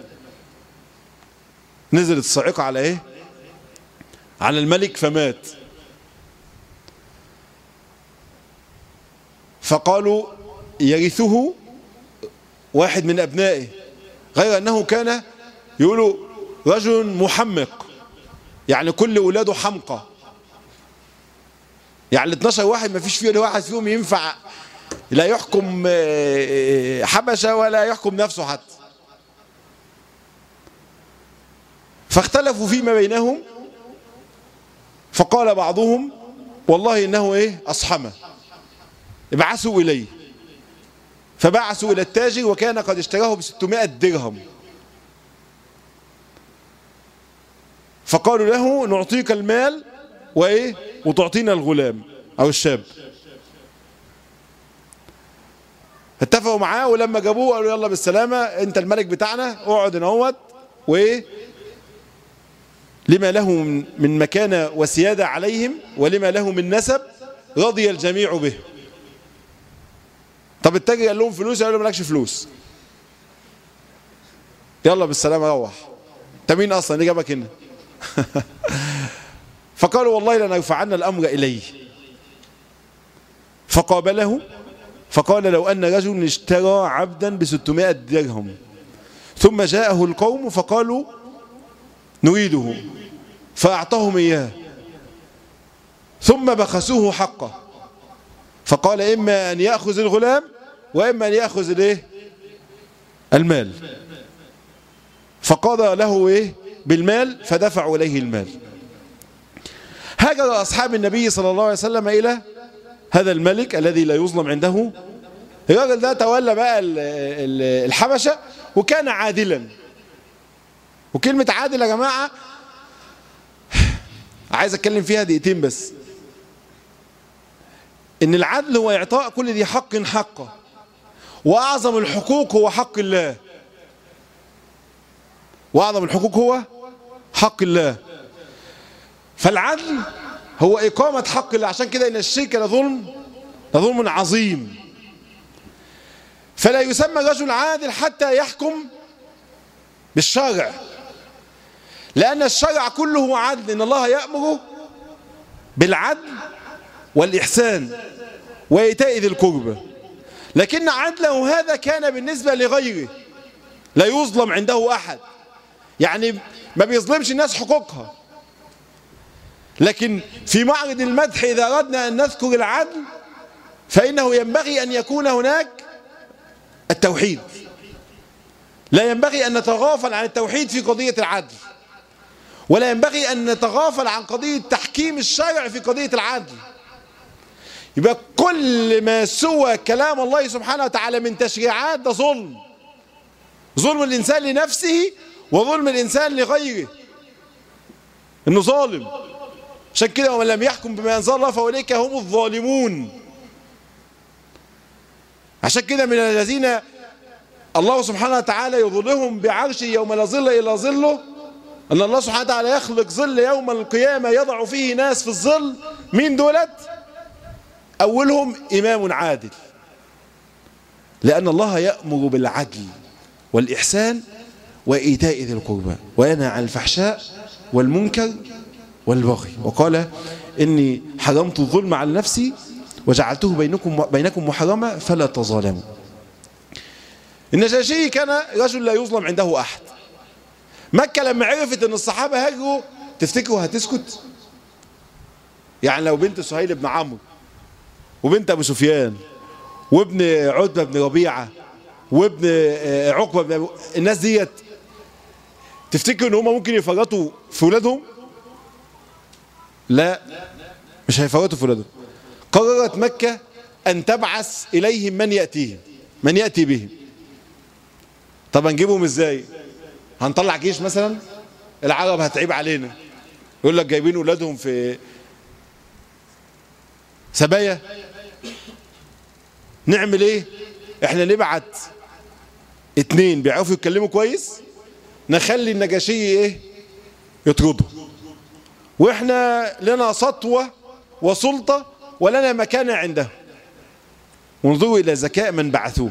نزلت الصاعقة على ايه على الملك فمات فقالوا يرثه واحد من أبنائه غير أنه كان يقولوا رجل محمق يعني كل أولاده حمقى يعني ال 12 واحد ما فيش فيه واحد فيهم ينفع لا يحكم حبشة ولا يحكم نفسه حتى فاختلفوا فيما بينهم فقال بعضهم والله انه ايه اصحمه ابعثوا اليه فبعثوا الى التاجر وكان قد اشتراه ب 600 درهم فقالوا له نعطيك المال وايه وتعطينا الغلام او الشاب اتفقوا معاه ولما جابوه قالوا يلا بالسلامة انت الملك بتاعنا اقعد اهوت وايه لما له من مكانة وسيادة عليهم ولما له من نسب رضي الجميع به طب التاجر قال لهم فلوس قالوا مالكش فلوس يلا بالسلامة روح انت مين اصلا اللي جابك هنا فقالوا والله لنرفعن الامر اليه فقابله فقال لو أن رجل اشترى عبدا ب 600 درهم ثم جاءه القوم فقالوا نريده فأعطاهم إياه ثم بخسوه حقه فقال إما أن يأخذ الغلام وإما أن يأخذ الإيه المال فقضى له إيه بالمال فدفعوا إليه المال هاجر أصحاب النبي صلى الله عليه وسلم إلى هذا الملك الذي لا يظلم عنده الراجل ده تولى بقى الحبشة وكان عادلا وكلمة عادل يا جماعة عايز اتكلم فيها دقيقتين بس ان العدل هو اعطاء كل ذي حق حقه واعظم الحقوق هو حق الله واعظم الحقوق هو حق الله فالعدل هو إقامة حق الله عشان كده إن الشرك لظلم لظلم عظيم فلا يسمى رجل عادل حتى يحكم بالشرع لأن الشرع كله عدل إن الله يأمر بالعدل والإحسان وإيتاء ذي القربى لكن عدله هذا كان بالنسبة لغيره لا يظلم عنده أحد يعني ما بيظلمش الناس حقوقها لكن في معرض المدح إذا أردنا أن نذكر العدل فإنه ينبغي أن يكون هناك التوحيد لا ينبغي أن نتغافل عن التوحيد في قضية العدل ولا ينبغي أن نتغافل عن قضية تحكيم الشرع في قضية العدل يبقى كل ما سوى كلام الله سبحانه وتعالى من تشريعات ده ظلم ظلم الإنسان لنفسه وظلم الإنسان لغيره إنه ظالم عشان كده ومن لم يحكم بما أنزل الله فأولئك هم الظالمون عشان كده من الذين الله سبحانه وتعالى يظلهم بعرشه يوم لا ظل إلا ظله أن الله سبحانه وتعالى يخلق ظل يوم القيامة يضع فيه ناس في الظل مين دولت أولهم إمام عادل لأن الله يأمر بالعدل والإحسان وإيتاء ذي القربى وينهى عن الفحشاء والمنكر والبغي وقال إني حرمت الظلم على نفسي وجعلته بينكم بينكم محرما فلا تظالموا النجاشي كان رجل لا يظلم عنده أحد مكة لما عرفت ان الصحابة هاجروا تفتكروا هتسكت يعني لو بنت سهيل بن عمرو وبنت ابو سفيان وابن عتبة بن ربيعة وابن عقبة بن أبو الناس ديت تفتكروا ان هم ممكن يفرطوا في ولادهم لا مش هيفرطوا في ولادهم قررت مكة ان تبعث اليهم من يأتيهم من يأتي بهم طب هنجيبهم ازاي هنطلع جيش مثلا العرب هتعيب علينا يقول لك جايبين ولادهم في سبايا نعمل ايه احنا نبعت اتنين بيعرفوا يتكلموا كويس نخلي النجاشي ايه يطردوا واحنا لنا سطوة وسلطة ولنا مكانة عنده وانظروا الى ذكاء من بعثوه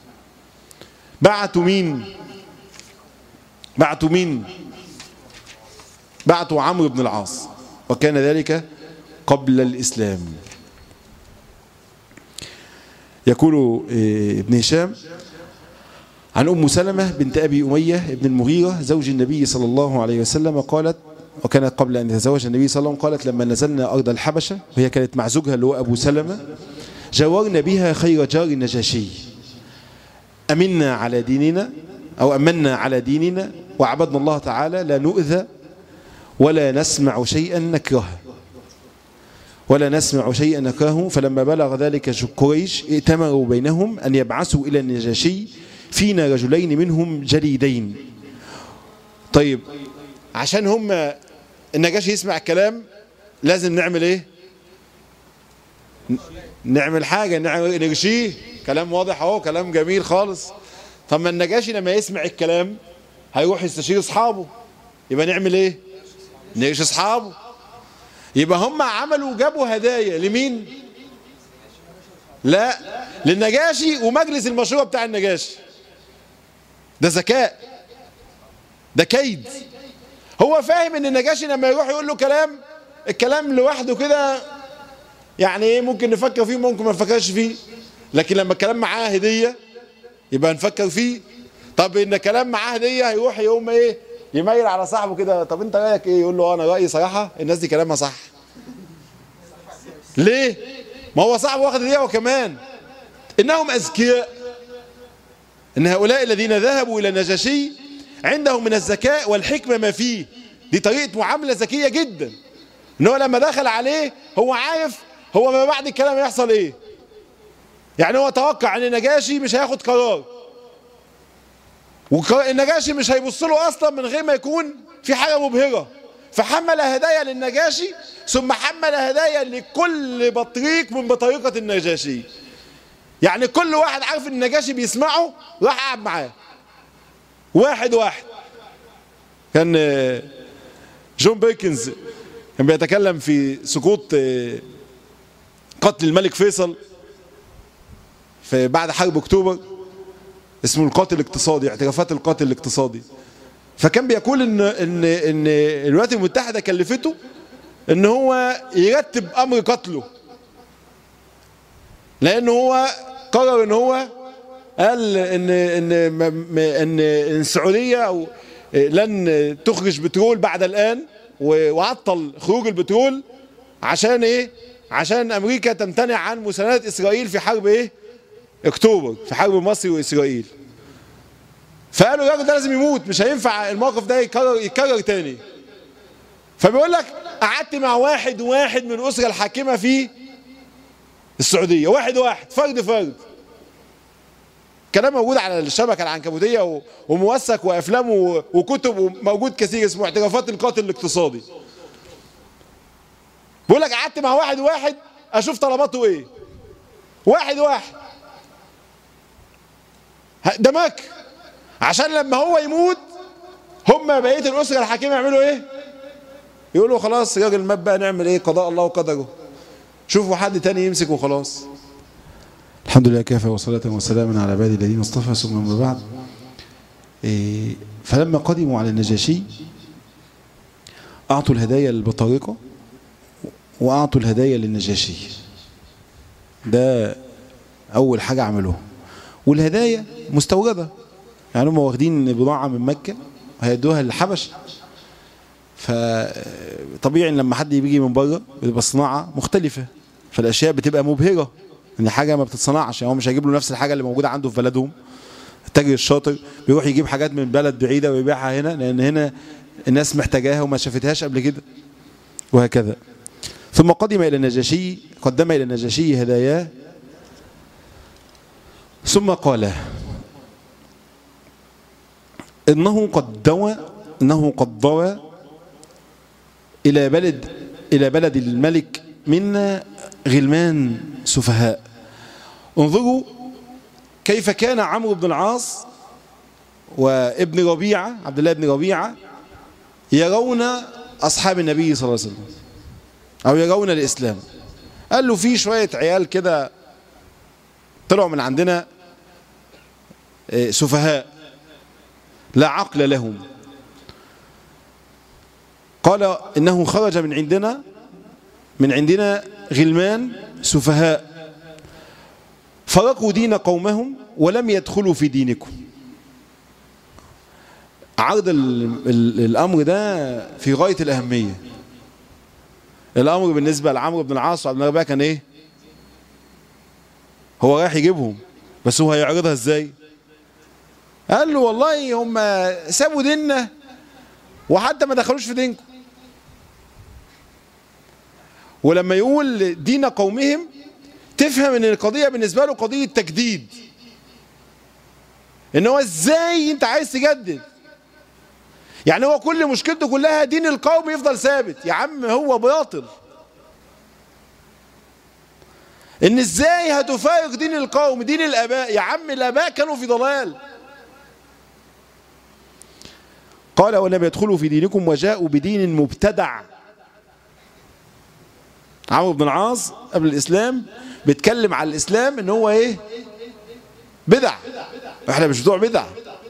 بعتوا مين بعتوا مين بعتوا عمرو بن العاص وكان ذلك قبل الإسلام يقول ابن هشام عن أم سلمة بنت أبي أمية بن المغيرة زوج النبي صلى الله عليه وسلم قالت وكانت قبل أن يتزوج النبي صلى الله عليه وسلم قالت لما نزلنا أرض الحبشة وهي كانت مع زوجها اللي هو أبو سلمة جاورنا بها خير جار النجاشي أمنا على ديننا أو أمنا على ديننا وعبدنا الله تعالى لا نؤذى ولا نسمع شيئا نكرهه ولا نسمع شيئا نكرهه فلما بلغ ذلك قريش ائتمروا بينهم أن يبعثوا إلى النجاشي فينا رجلين منهم جليدين طيب عشان هم النجاشي يسمع الكلام لازم نعمل ايه نعمل حاجة نرشيه كلام واضح اهو كلام جميل خالص طب ما النجاشي لما يسمع الكلام هيروح يستشير اصحابه يبقى نعمل ايه نرش اصحابه يبقى هم عملوا جابوا هدايا لمين لا للنجاشي ومجلس المشروع بتاع النجاشي ده ذكاء ده كيد هو فاهم ان النجاشي لما يروح يقول له كلام الكلام لوحده كده يعني ايه ممكن نفكر فيه ممكن ما نفكرش فيه لكن لما الكلام معاه هديه يبقى نفكر فيه طب ان كلام معاه هديه هيروح يقوم ايه يميل على صاحبه كده طب انت رايك ايه يقول له انا رايي صراحه الناس دي كلامها صح ليه ما هو صاحبه واخد هديه وكمان انهم اذكياء ان هؤلاء الذين ذهبوا الى النجاشي عندهم من الذكاء والحكمه ما فيه دي طريقه معامله ذكيه جدا ان هو لما دخل عليه هو عارف هو ما بعد الكلام يحصل ايه يعني هو توقع ان النجاشي مش هياخد قرار والنجاشي مش هيبص له اصلا من غير ما يكون في حاجه مبهره فحمل هدايا للنجاشي ثم حمل هدايا لكل بطريق من بطريقه النجاشي يعني كل واحد عارف ان النجاشي بيسمعه راح قعد معاه واحد واحد كان جون بيكنز كان بيتكلم في سقوط قتل الملك فيصل في بعد حرب اكتوبر اسمه القاتل الاقتصادي اعترافات القاتل الاقتصادي فكان بيقول ان ان ان الولايات المتحده كلفته ان هو يرتب امر قتله لان هو قرر ان هو قال ان ان ان السعوديه او لن تخرج بترول بعد الان وعطل خروج البترول عشان ايه عشان امريكا تمتنع عن مساندة اسرائيل في حرب ايه اكتوبر في حرب مصر واسرائيل فقالوا الراجل ده لازم يموت مش هينفع الموقف ده يتكرر يتكرر تاني فبيقول لك قعدت مع واحد واحد من الاسره الحاكمه في السعوديه واحد واحد فرد فرد كلام موجود على الشبكه العنكبوتيه وموثق وافلام وكتب وموجود كثير اسمه اعترافات القاتل الاقتصادي بيقول لك قعدت مع واحد واحد اشوف طلباته ايه واحد واحد ده مكر عشان لما هو يموت هم بقيه الاسره الحاكمه يعملوا ايه يقولوا خلاص راجل مات بقى نعمل ايه قضاء الله وقدره شوفوا حد تاني يمسك وخلاص الحمد لله كافة وصلاة وسلاما على عبادي الذين اصطفى ثم ما بعد إيه فلما قدموا على النجاشي أعطوا الهدايا للبطارقة وأعطوا الهدايا للنجاشي ده أول حاجة عملوها والهدايا مستوردة يعني هم واخدين بضاعة من مكة هيدوها للحبش فطبيعي لما حد بيجي من بره بتبقى صناعة مختلفة فالأشياء بتبقى مبهرة ان حاجة ما بتتصنعش يعني هو مش هيجيب له نفس الحاجة اللي موجودة عنده في بلدهم التاجر الشاطر بيروح يجيب حاجات من بلد بعيدة ويبيعها هنا لأن هنا الناس محتاجاها وما شافتهاش قبل كده وهكذا ثم قدم إلى النجاشي قدم إلى النجاشي هداياه ثم قال إنه قد دوى إنه قد ضوى إلى بلد إلى بلد الملك منا غلمان سفهاء انظروا كيف كان عمرو بن العاص وابن ربيعة عبد الله بن ربيعة يرون أصحاب النبي صلى الله عليه وسلم أو يرون الإسلام قال له في شوية عيال كده طلعوا من عندنا سفهاء لا عقل لهم قال إنه خرج من عندنا من عندنا غلمان سفهاء فرقوا دين قومهم ولم يدخلوا في دينكم عرض الأمر ده في غاية الأهمية الأمر بالنسبة لعمرو بن العاص وعبد الله كان إيه هو رايح يجيبهم بس هو هيعرضها إزاي قال له والله هم سابوا ديننا وحتى ما دخلوش في دينكم ولما يقول دين قومهم تفهم ان القضية بالنسبة له قضية تجديد ان هو ازاي انت عايز تجدد يعني هو كل مشكلته كلها دين القوم يفضل ثابت يا عم هو باطل ان ازاي هتفارق دين القوم دين الاباء يا عم الاباء كانوا في ضلال قال ولم يدخلوا في دينكم وجاءوا بدين مبتدع عمرو بن العاص قبل الاسلام بيتكلم على الاسلام ان هو ايه بدع احنا مش بتوع بدع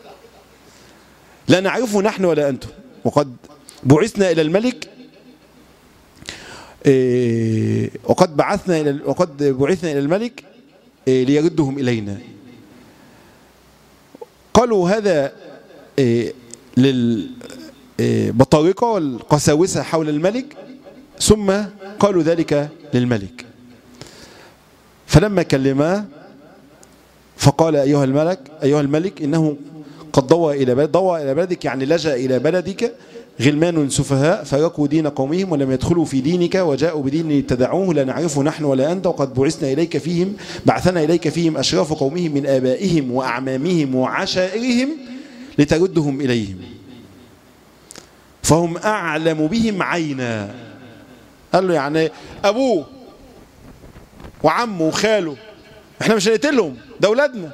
لا نعرفه نحن ولا انتم وقد بعثنا الى الملك إيه وقد بعثنا الى وقد بعثنا الى الملك إيه ليردهم الينا قالوا هذا إيه للبطارقه والقساوسه حول الملك ثم قالوا ذلك للملك فلما كلماه فقال أيها الملك أيها الملك إنه قد ضوى إلى بلد ضوى إلى بلدك يعني لجأ إلى بلدك غلمان سفهاء فرقوا دين قومهم ولم يدخلوا في دينك وجاءوا بدين ابتدعوه لا نعرفه نحن ولا أنت وقد بعثنا إليك فيهم بعثنا إليك فيهم أشراف قومهم من آبائهم وأعمامهم وعشائرهم لتردهم إليهم فهم أعلم بهم عينا قال له يعني أبوه وعمه وخاله احنا مش هنقتلهم ده اولادنا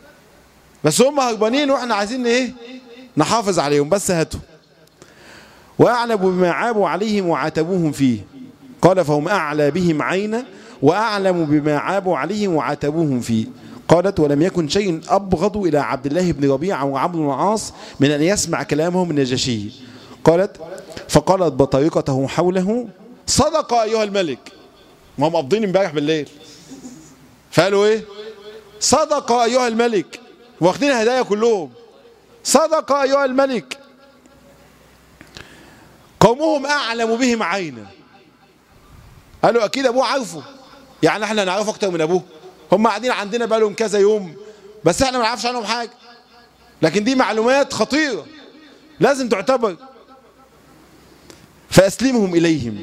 بس هم هربانين واحنا عايزين ايه نحافظ عليهم بس هاتوا وأعلم بما عابوا عليهم وعاتبوهم فيه قال فهم أعلى بهم عينا وأعلم بما عابوا عليهم وعاتبوهم فيه قالت ولم يكن شيء أبغض إلى عبد الله بن ربيعة وعبد بن العاص من أن يسمع كلامهم النجاشي قالت فقالت بطريقته حوله صدق أيها الملك ما هم قابضين امبارح بالليل فقالوا ايه صدق أيها الملك واخدين هدايا كلهم صدق أيها الملك قومهم أعلم بهم عينا قالوا أكيد أبوه عارفه يعني احنا نعرفه أكتر من أبوه هم قاعدين عندنا بقالهم كذا يوم بس احنا ما نعرفش عنهم حاجة لكن دي معلومات خطيرة لازم تعتبر فأسلمهم إليهم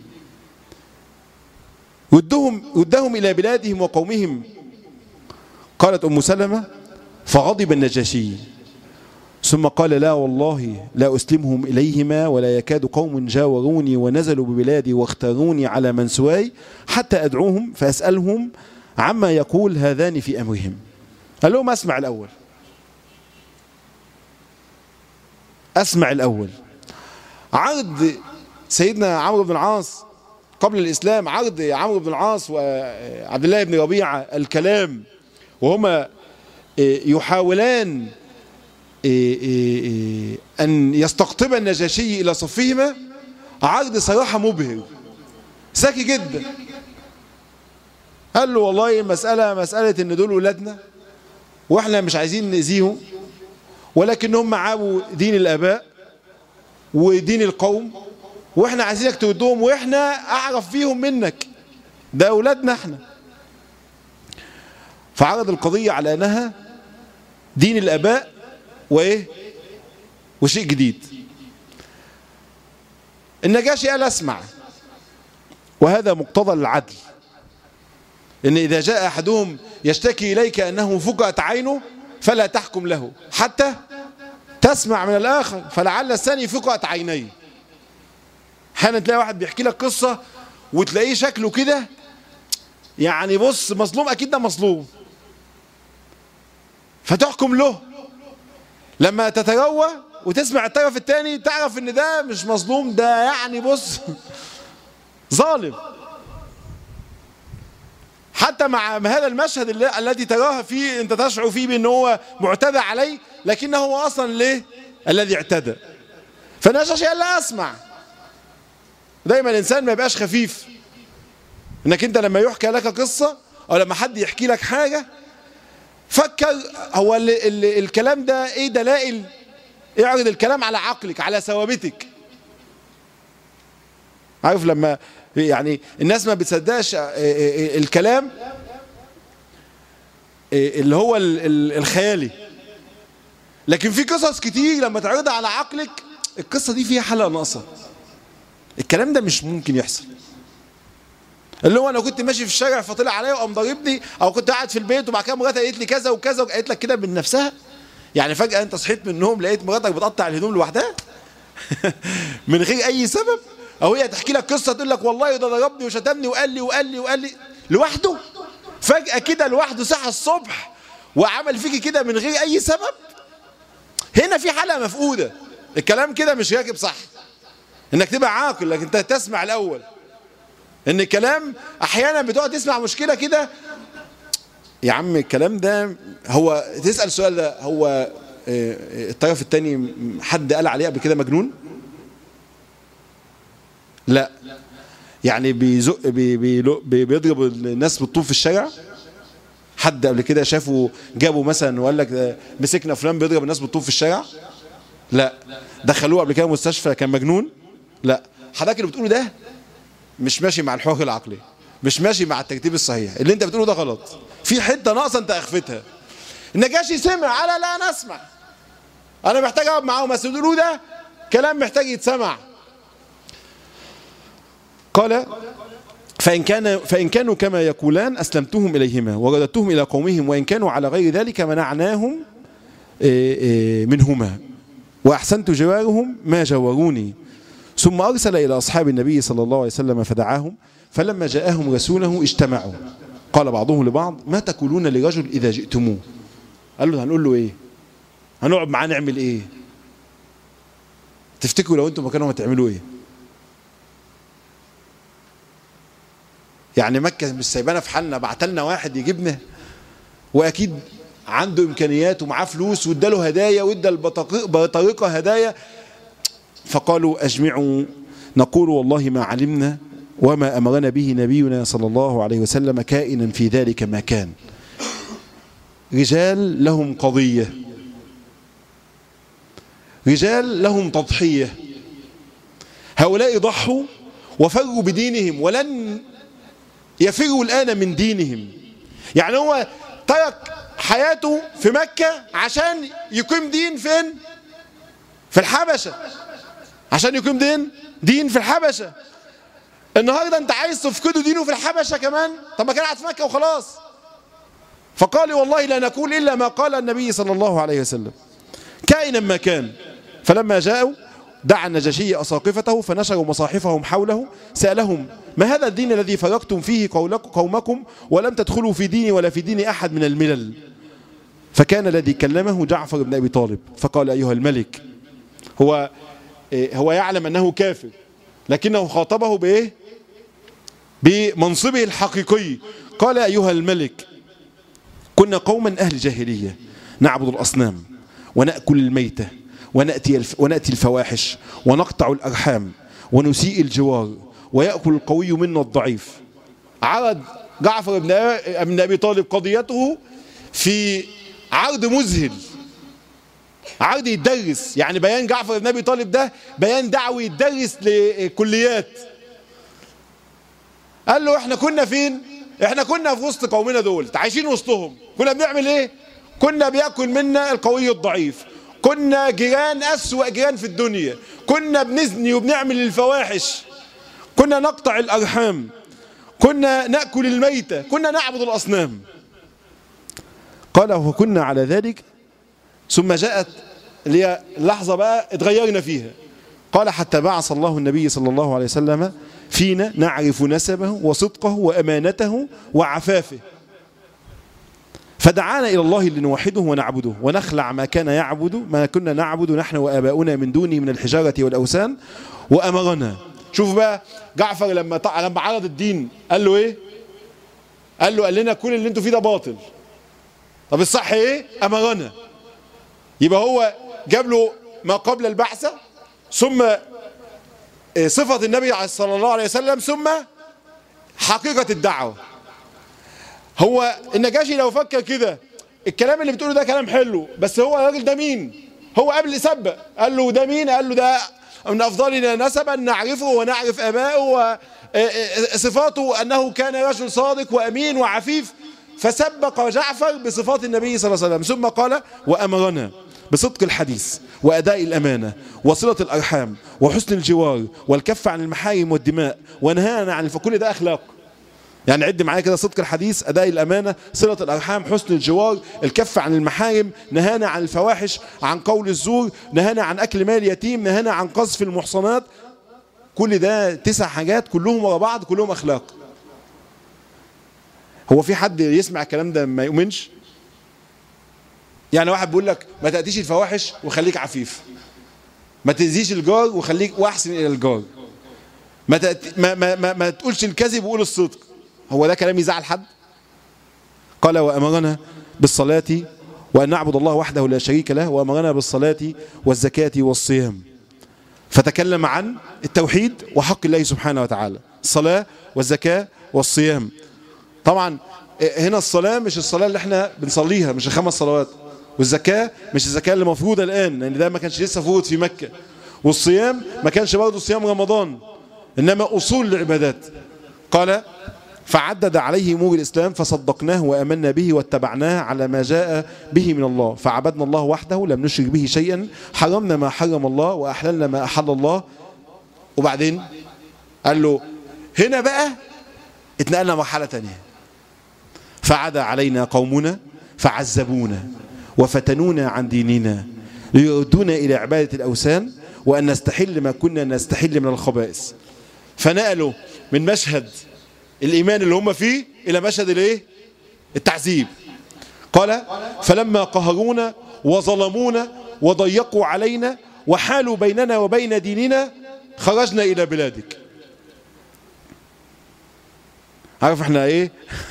ودهم, ودهم إلى بلادهم وقومهم قالت أم سلمة فغضب النجاشي ثم قال لا والله لا أسلمهم إليهما ولا يكاد قوم جاوروني ونزلوا ببلادي واختاروني على من سواي حتى أدعوهم فأسألهم عما يقول هذان في أمرهم قال لهم أسمع الأول أسمع الأول عرض سيدنا عمرو بن العاص قبل الإسلام عرض عمرو بن العاص وعبد الله بن ربيعة الكلام وهما يحاولان أن يستقطب النجاشي إلى صفهما عرض صراحة مبهر ذكي جدا قال له والله المسألة مسألة ان دول ولادنا واحنا مش عايزين نأذيهم ولكنهم عابوا دين الآباء ودين القوم واحنا عايزينك تودهم واحنا اعرف فيهم منك ده اولادنا احنا فعرض القضية على انها دين الاباء وايه وشيء جديد النجاشي قال اسمع وهذا مقتضى العدل ان اذا جاء احدهم يشتكي اليك انه فقأت عينه فلا تحكم له حتى تسمع من الاخر فلعل الثاني فقأت عينيه احيانا تلاقي واحد بيحكي لك قصة وتلاقيه شكله كده يعني بص مظلوم اكيد ده مظلوم فتحكم له لما تتروى وتسمع الطرف الثاني تعرف ان ده مش مظلوم ده يعني بص ظالم حتى مع هذا المشهد الذي تراه فيه انت تشعر فيه بان هو معتدى عليه لكنه هو اصلا ليه الذي اعتدى فنشاش قال لا اسمع دايما الانسان ما يبقاش خفيف انك انت لما يحكى لك قصة او لما حد يحكي لك حاجة فكر هو ال ال الكلام ده ايه دلائل اعرض الكلام على عقلك على ثوابتك عارف لما يعني الناس ما بتصدقش الكلام اللي هو الخيالي لكن في قصص كتير لما تعرضها على عقلك القصة دي فيها حلقة ناقصة الكلام ده مش ممكن يحصل اللي هو انا كنت ماشي في الشارع فطلع عليا وقام ضاربني او كنت قاعد في البيت وبعد كده مراتي قالت لي كذا وكذا وقالت لك كده من نفسها يعني فجأة انت صحيت من النوم لقيت مراتك بتقطع الهدوم لوحدها من غير اي سبب او هي تحكي لك قصة تقول لك والله ده ضربني وشتمني وقال لي وقال لي وقال لي لوحده فجأة كده لوحده صحى الصبح وعمل فيكي كده من غير اي سبب هنا في حالة مفقودة الكلام كده مش راكب صح انك تبقى عاقل لكن انت تسمع الاول ان الكلام احيانا بتقعد تسمع مشكلة كده يا عم الكلام ده هو تسأل السؤال ده هو الطرف التاني حد قال عليه قبل كده مجنون لا يعني بيزق بي بي بيضرب الناس بالطوب في الشارع حد قبل كده شافه جابوا مثلا وقال لك مسكنا فلان بيضرب الناس بالطوب في الشارع لا دخلوه قبل كده مستشفى كان مجنون لا حضرتك اللي بتقوله ده مش ماشي مع الحوار العقلي مش ماشي مع الترتيب الصحيح اللي انت بتقوله ده غلط في حته ناقصه انت اخفتها النجاشي سمع على لا انا اسمع انا محتاج اقعد معاهم بس يقولوا ده كلام محتاج يتسمع قال فإن, كان فإن كانوا كما يقولان أسلمتهم إليهما ورددتهم إلى قومهم وإن كانوا على غير ذلك منعناهم منهما وأحسنت جوارهم ما جوروني ثم أرسل إلى أصحاب النبي صلى الله عليه وسلم فدعاهم فلما جاءهم رسوله اجتمعوا قال بعضهم لبعض ما تقولون لرجل إذا جئتموه قال له هنقول له إيه هنقعد معاه نعمل إيه تفتكروا لو انتم مكانهم هتعملوا ايه يعني مكة مش سايبانا في حالنا بعتلنا واحد يجيبنا واكيد عنده امكانيات ومعاه فلوس واداله هدايا وادى البطارقه هدايا فقالوا اجمعوا نقول والله ما علمنا وما امرنا به نبينا صلى الله عليه وسلم كائنا في ذلك ما كان رجال لهم قضيه رجال لهم تضحيه هؤلاء ضحوا وفروا بدينهم ولن يفروا الان من دينهم يعني هو ترك حياته في مكة عشان يقيم دين فين في الحبشة عشان يقيم دين دين في الحبشة النهاردة انت عايز تفقده دينه في الحبشة كمان طب ما كان قاعد في مكة وخلاص فقال والله لا نقول إلا ما قال النبي صلى الله عليه وسلم كائنا ما كان فلما جاءوا دعا النجاشي أساقفته فنشروا مصاحفهم حوله سألهم ما هذا الدين الذي فرقتم فيه قومكم ولم تدخلوا في ديني ولا في دين أحد من الملل فكان الذي كلمه جعفر بن أبي طالب فقال أيها الملك هو هو يعلم أنه كافر لكنه خاطبه بإيه بمنصبه الحقيقي قال أيها الملك كنا قوما أهل جاهلية نعبد الأصنام ونأكل الميتة ونأتي, الف ونأتي الفواحش ونقطع الأرحام ونسيء الجوار ويأكل القوي منا الضعيف عرض جعفر بن أبي طالب قضيته في عرض مذهل عرض يتدرس يعني بيان جعفر بن أبي طالب ده بيان دعوي يتدرس لكليات قال له احنا كنا فين احنا كنا في وسط قومنا دول عايشين وسطهم كنا بنعمل ايه كنا بياكل منا القوي الضعيف كنا جيران أسوأ جيران في الدنيا كنا بنزني وبنعمل الفواحش كنا نقطع الأرحام كنا نأكل الميتة كنا نعبد الأصنام قال وكنا على ذلك ثم جاءت اللي هي اللحظة بقى اتغيرنا فيها قال حتى بعث الله النبي صلى الله عليه وسلم فينا نعرف نسبه وصدقه وأمانته وعفافه فدعانا إلى الله لنوحده ونعبده ونخلع ما كان يعبد ما كنا نعبد نحن وآباؤنا من دونه من الحجارة والأوثان وأمرنا شوف بقى جعفر لما طع... لما عرض الدين قال له ايه قال له قال لنا كل اللي انتوا فيه ده باطل طب الصح ايه امرنا يبقى هو جاب له ما قبل البعثة ثم صفة النبي صلى الله عليه وسلم ثم حقيقة الدعوة هو النجاشي لو فكر كده الكلام اللي بتقوله ده كلام حلو بس هو الراجل ده مين هو قبل سبق قال له ده مين قال له ده من أفضلنا نسبا نعرفه ونعرف أباءه وصفاته أنه كان رجل صادق وأمين وعفيف فسبق جعفر بصفات النبي صلى الله عليه وسلم ثم قال وأمرنا بصدق الحديث وأداء الأمانة وصلة الأرحام وحسن الجوار والكف عن المحارم والدماء ونهانا عن فكل ده أخلاق يعني عد معايا كده صدق الحديث أداء الأمانة صلة الأرحام حسن الجوار الكف عن المحارم نهانا عن الفواحش عن قول الزور نهانا عن أكل مال يتيم نهانا عن قذف المحصنات كل ده تسع حاجات كلهم ورا بعض كلهم أخلاق هو في حد يسمع الكلام ده ما يؤمنش يعني واحد بيقول لك ما تأتيش الفواحش وخليك عفيف ما تأذيش الجار وخليك واحسن إلى الجار ما, تأتي ما, ما, ما, ما تقولش الكذب وقول الصدق هو ده كلام يزعل حد قال وأمرنا بالصلاة وأن نعبد الله وحده لا شريك له وأمرنا بالصلاة والزكاة والصيام فتكلم عن التوحيد وحق الله سبحانه وتعالى الصلاة والزكاة والصيام طبعا هنا الصلاة مش الصلاة اللي احنا بنصليها مش الخمس صلوات والزكاة مش الزكاة اللي مفروضة الآن لأن ده ما كانش لسه فروض في مكة والصيام ما كانش برضه صيام رمضان إنما أصول العبادات قال فعدد عليه أمور الإسلام فصدقناه وأمنا به واتبعناه على ما جاء به من الله فعبدنا الله وحده لم نشرك به شيئا حرمنا ما حرم الله وأحللنا ما أحل الله وبعدين قال له هنا بقى اتنقلنا مرحلة تانية فعدا علينا قومنا فعذبونا وفتنونا عن ديننا ليردونا إلى عبادة الأوثان وأن نستحل ما كنا نستحل من الخبائث فنقلوا من مشهد الإيمان اللي هم فيه إلى مشهد الايه التعذيب قال فلما قهرونا وظلمونا وضيقوا علينا وحالوا بيننا وبين ديننا خرجنا إلى بلادك عارف احنا ايه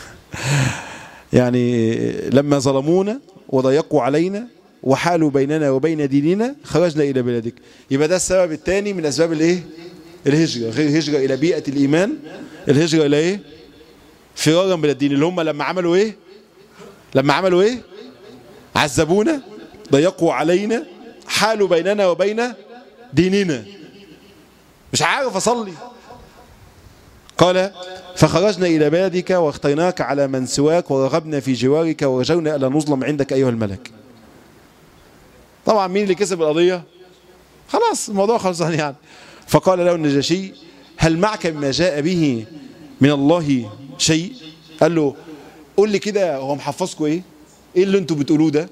يعني لما ظلمونا وضيقوا علينا وحالوا بيننا وبين ديننا خرجنا إلى بلادك يبقى ده السبب الثاني من أسباب الايه الهجرة غير الهجرة إلى بيئة الإيمان الهجرة إلى ايه فرارا من الدين اللي هم لما عملوا ايه لما عملوا ايه عذبونا ضيقوا علينا حالوا بيننا وبين ديننا مش عارف اصلي قال فخرجنا إلى بلدك واخترناك على من سواك ورغبنا في جوارك ورجونا ألا نظلم عندك أيها الملك طبعا مين اللي كسب القضية خلاص الموضوع خلصان يعني فقال له النجاشي هل معك مما جاء به من الله شيء قال له قول لي كده هو محفظكم ايه ايه اللي انتوا بتقولوه ده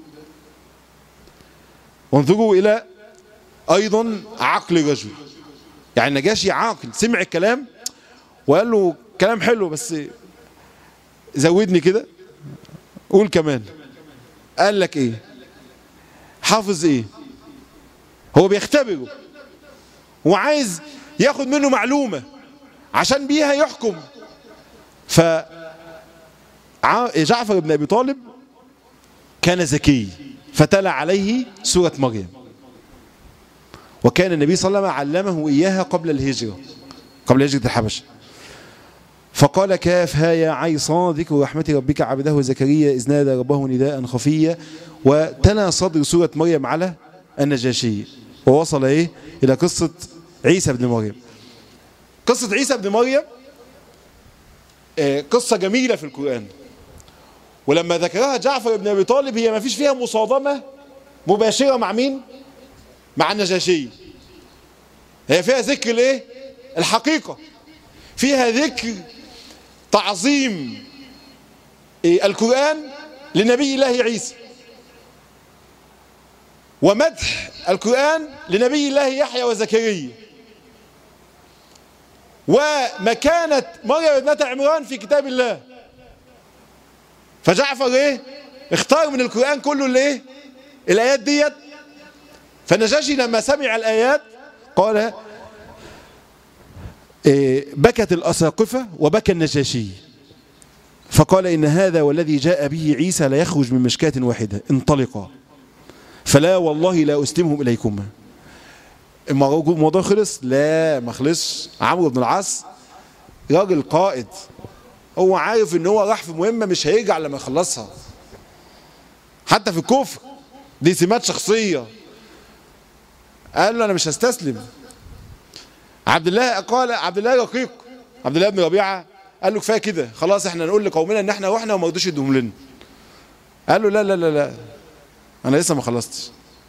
وانظروا الى ايضا عقل الرجل يعني النجاشي عاقل سمع الكلام وقال له كلام حلو بس زودني كده قول كمان قال لك ايه حافظ ايه هو بيختبره وعايز ياخد منه معلومة عشان بيها يحكم ف جعفر بن ابي طالب كان ذكي فتلا عليه سورة مريم وكان النبي صلى الله عليه وسلم علمه إياها قبل الهجرة قبل هجرة الحبشة فقال كاف ها يا عيصا ذكر رحمة ربك عبده زكريا إذ نادى ربه نداء خفيا وتلا صدر سورة مريم على النجاشي ووصل إيه إلى قصة عيسى بن مريم قصة عيسى بن مريم قصة جميلة في القرآن ولما ذكرها جعفر بن أبي طالب هي ما فيش فيها مصادمة مباشرة مع مين مع النجاشي هي فيها ذكر الايه الحقيقة فيها ذكر تعظيم القرآن لنبي الله عيسى ومدح القرآن لنبي الله يحيى وزكريا ومكانة مريم ابنة عمران في كتاب الله فجعفر ايه اختار من القرآن كله الايه الايات ديت فالنجاشي لما سمع الايات قال إيه بكت الاساقفة وبكى النجاشي فقال ان هذا والذي جاء به عيسى لا يخرج من مشكاة واحدة انطلقا فلا والله لا اسلمهم اليكما الموضوع خلص لا ما خلصش عمرو بن العاص راجل قائد هو عارف ان هو راح في مهمة مش هيرجع لما يخلصها حتى في الكفر دي سمات شخصية قال له انا مش هستسلم عبد الله قال عبد الله رقيق عبد الله بن ربيعة قال له كفايه كده خلاص احنا نقول لقومنا ان احنا رحنا وما رضوش يدوهم لنا قال له لا لا لا لا انا لسه ما خلصتش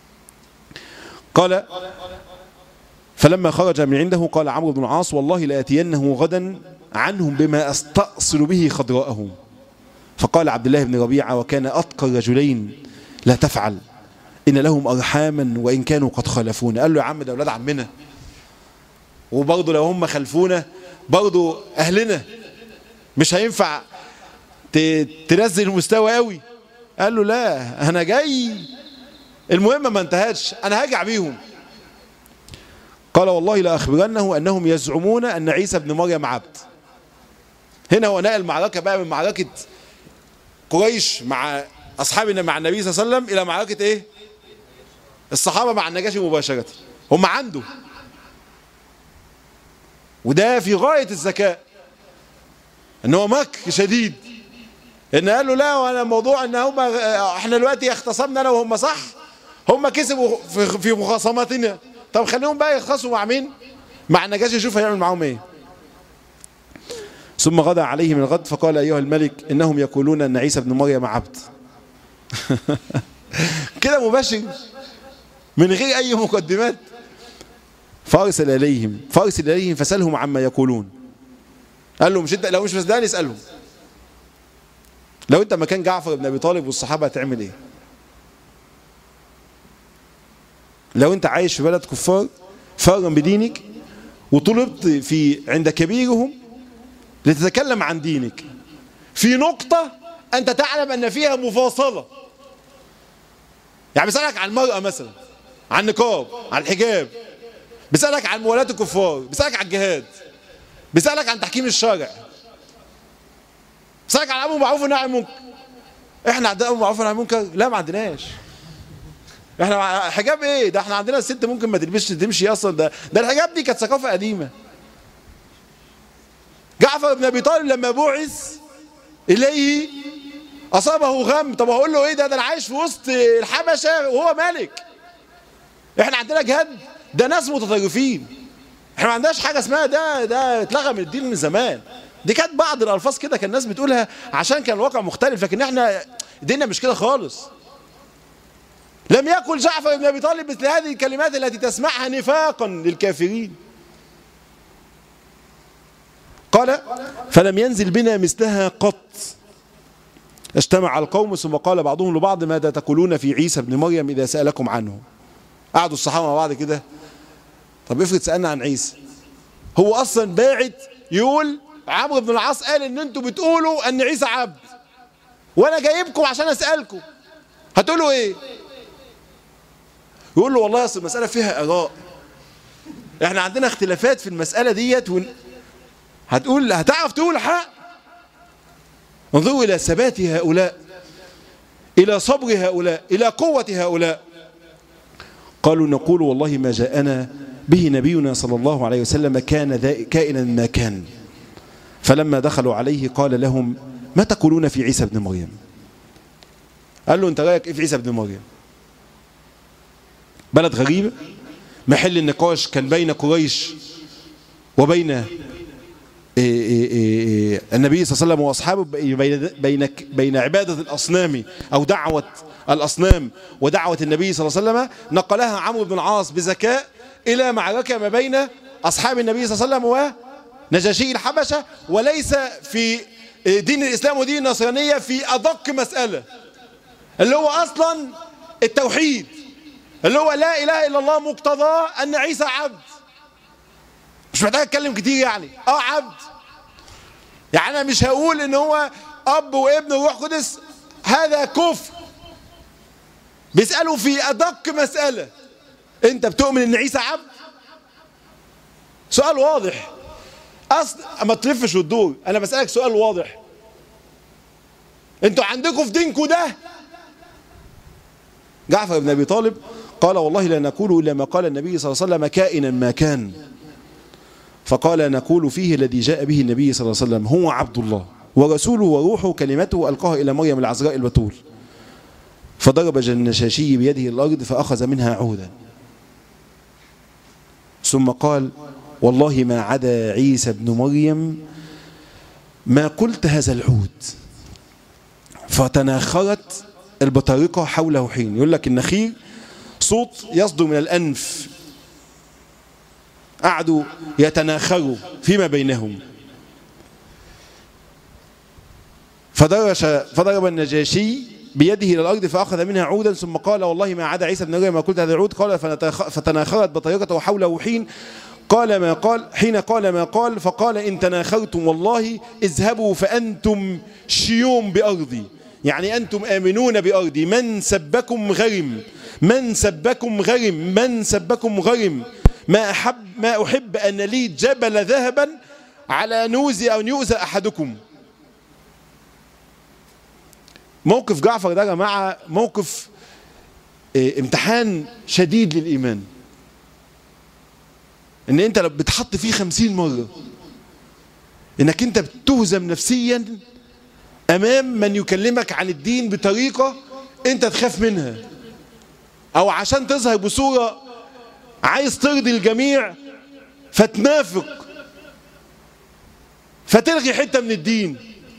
قال فلما خرج من عنده قال عمرو بن العاص والله لاتينه غدا عنهم بما استأصل به خضراءهم فقال عبد الله بن ربيعة وكان أتقى الرجلين لا تفعل إن لهم أرحاما وإن كانوا قد خالفونا قال له يا عم ده أولاد عمنا وبرضه لو هم خلفونا برضه أهلنا مش هينفع تنزل المستوى قوي قال له لا أنا جاي المهم ما انتهتش أنا هرجع بيهم قال والله لأخبرنه أنهم يزعمون أن عيسى بن مريم عبد هنا هو نقل المعركة بقى من معركة قريش مع أصحابنا مع النبي صلى الله عليه وسلم إلى معركة إيه الصحابة مع النجاشي مباشرة هم عنده وده في غاية الذكاء ان هو مكر شديد ان قال له لا وانا موضوع ان هم احنا دلوقتي اختصمنا انا وهم صح هم كسبوا في, في مخاصماتنا طب خليهم بقى يختصموا مع مين مع النجاشي يشوف هيعمل معاهم ايه ثم غدا عليه من الغد فقال ايها الملك انهم يقولون ان عيسى بن مريم عبد كده مباشر من غير اي مقدمات فارسل اليهم فارسل اليهم فسالهم عما يقولون قال له مش انت لو مش مصدقني اسالهم لو انت مكان جعفر بن ابي طالب والصحابه هتعمل ايه لو انت عايش في بلد كفار فارا بدينك وطلبت في عند كبيرهم لتتكلم عن دينك في نقطة أنت تعلم أن فيها مفاصلة يعني بسألك عن المرأة مثلا عن النقاب عن الحجاب بيسألك عن موالاة الكفار بيسألك عن الجهاد بيسألك عن تحكيم الشرع بيسألك عن أمر معروف والنهي عن المنكر احنا عندنا أمر معروف والنهي عن المنكر لا ما عندناش احنا مع- حجاب ايه ده احنا عندنا الست ممكن ما تلبسش تمشي اصلا ده ده الحجاب دي كانت ثقافة قديمة جعفر بن ابي طالب لما بعث اليه اصابه غم طب هقول له ايه ده ده انا عايش في وسط الحبشه وهو ملك احنا عندنا جهاد ده ناس متطرفين احنا ما عندناش حاجه اسمها ده ده اتلغى من الدين من زمان دي كانت بعض الالفاظ كده كان الناس بتقولها عشان كان الواقع مختلف لكن احنا الدنيا مش كده خالص لم يقل جعفر بن ابي طالب مثل هذه الكلمات التي تسمعها نفاقا للكافرين قال فلم ينزل بنا مثلها قط اجتمع القوم ثم قال بعضهم لبعض ماذا تقولون في عيسى ابن مريم إذا سألكم عنه قعدوا الصحابة مع بعض كده طب افرض سألنا عن عيسى هو أصلا باعت يقول عمرو بن العاص قال ان انتوا بتقولوا ان عيسى عبد وانا جايبكم عشان اسألكم هتقولوا ايه يقول له والله اصل المسألة فيها اراء احنا عندنا اختلافات في المسألة ديت ون... هتقول هتعرف تقول حق انظروا إلى ثبات هؤلاء إلى صبر هؤلاء إلى قوة هؤلاء قالوا نقول والله ما جاءنا به نبينا صلى الله عليه وسلم كان ذا كائنا ما كان فلما دخلوا عليه قال لهم ما تقولون في عيسى ابن مريم قال له انت رايك ايه في عيسى ابن مريم بلد غريبة محل النقاش كان بين قريش وبين إيه إيه إيه النبي صلى الله عليه وسلم واصحابه بين بين بين عباده الاصنام او دعوه الاصنام ودعوه النبي صلى الله عليه وسلم نقلها عمرو بن العاص بذكاء الى معركه ما بين اصحاب النبي صلى الله عليه وسلم ونجاشي الحبشه وليس في دين الاسلام ودين النصرانيه في ادق مساله اللي هو اصلا التوحيد اللي هو لا اله الا الله مقتضاه ان عيسى عبد مش محتاج اتكلم كتير يعني اه عبد يعني انا مش هقول ان هو اب وابن وروح قدس هذا كفر بيسالوا في ادق مساله انت بتؤمن ان عيسى عبد سؤال واضح اصل ما تلفش وتدور انا بسالك سؤال واضح انتوا عندكم في دينكم ده جعفر بن ابي طالب قال والله لا نقول الا ما قال النبي صلى الله عليه وسلم كائنا ما كان فقال نقول فيه الذي جاء به النبي صلى الله عليه وسلم هو عبد الله ورسوله وروحه كلمته ألقاها إلى مريم العذراء البتول فضرب النشاشي بيده الأرض فأخذ منها عودا ثم قال والله ما عدا عيسى ابن مريم ما قلت هذا العود فتناخرت البطارقة حوله حين يقول لك النخيل صوت يصدر من الأنف قعدوا يتناخروا فيما بينهم فدرش فضرب النجاشي بيده الى الارض فاخذ منها عودا ثم قال والله ما عدا عيسى بن مريم ما قلت هذا العود قال فتناخرت بطريقته حوله حين قال ما قال حين قال ما قال فقال ان تناخرتم والله اذهبوا فانتم شيوم بارضي يعني انتم امنون بارضي من سبكم غرم من سبكم غرم من سبكم غرم ما أحب ما أحب أن لي جبل ذهبا على نوزي أو يؤذى أحدكم موقف جعفر ده يا جماعة موقف اه امتحان شديد للإيمان ان انت بتحط فيه خمسين مرة انك انت بتهزم نفسيا امام من يكلمك عن الدين بطريقة انت تخاف منها او عشان تظهر بصورة عايز ترضي الجميع فتنافق فتلغي حتة من الدين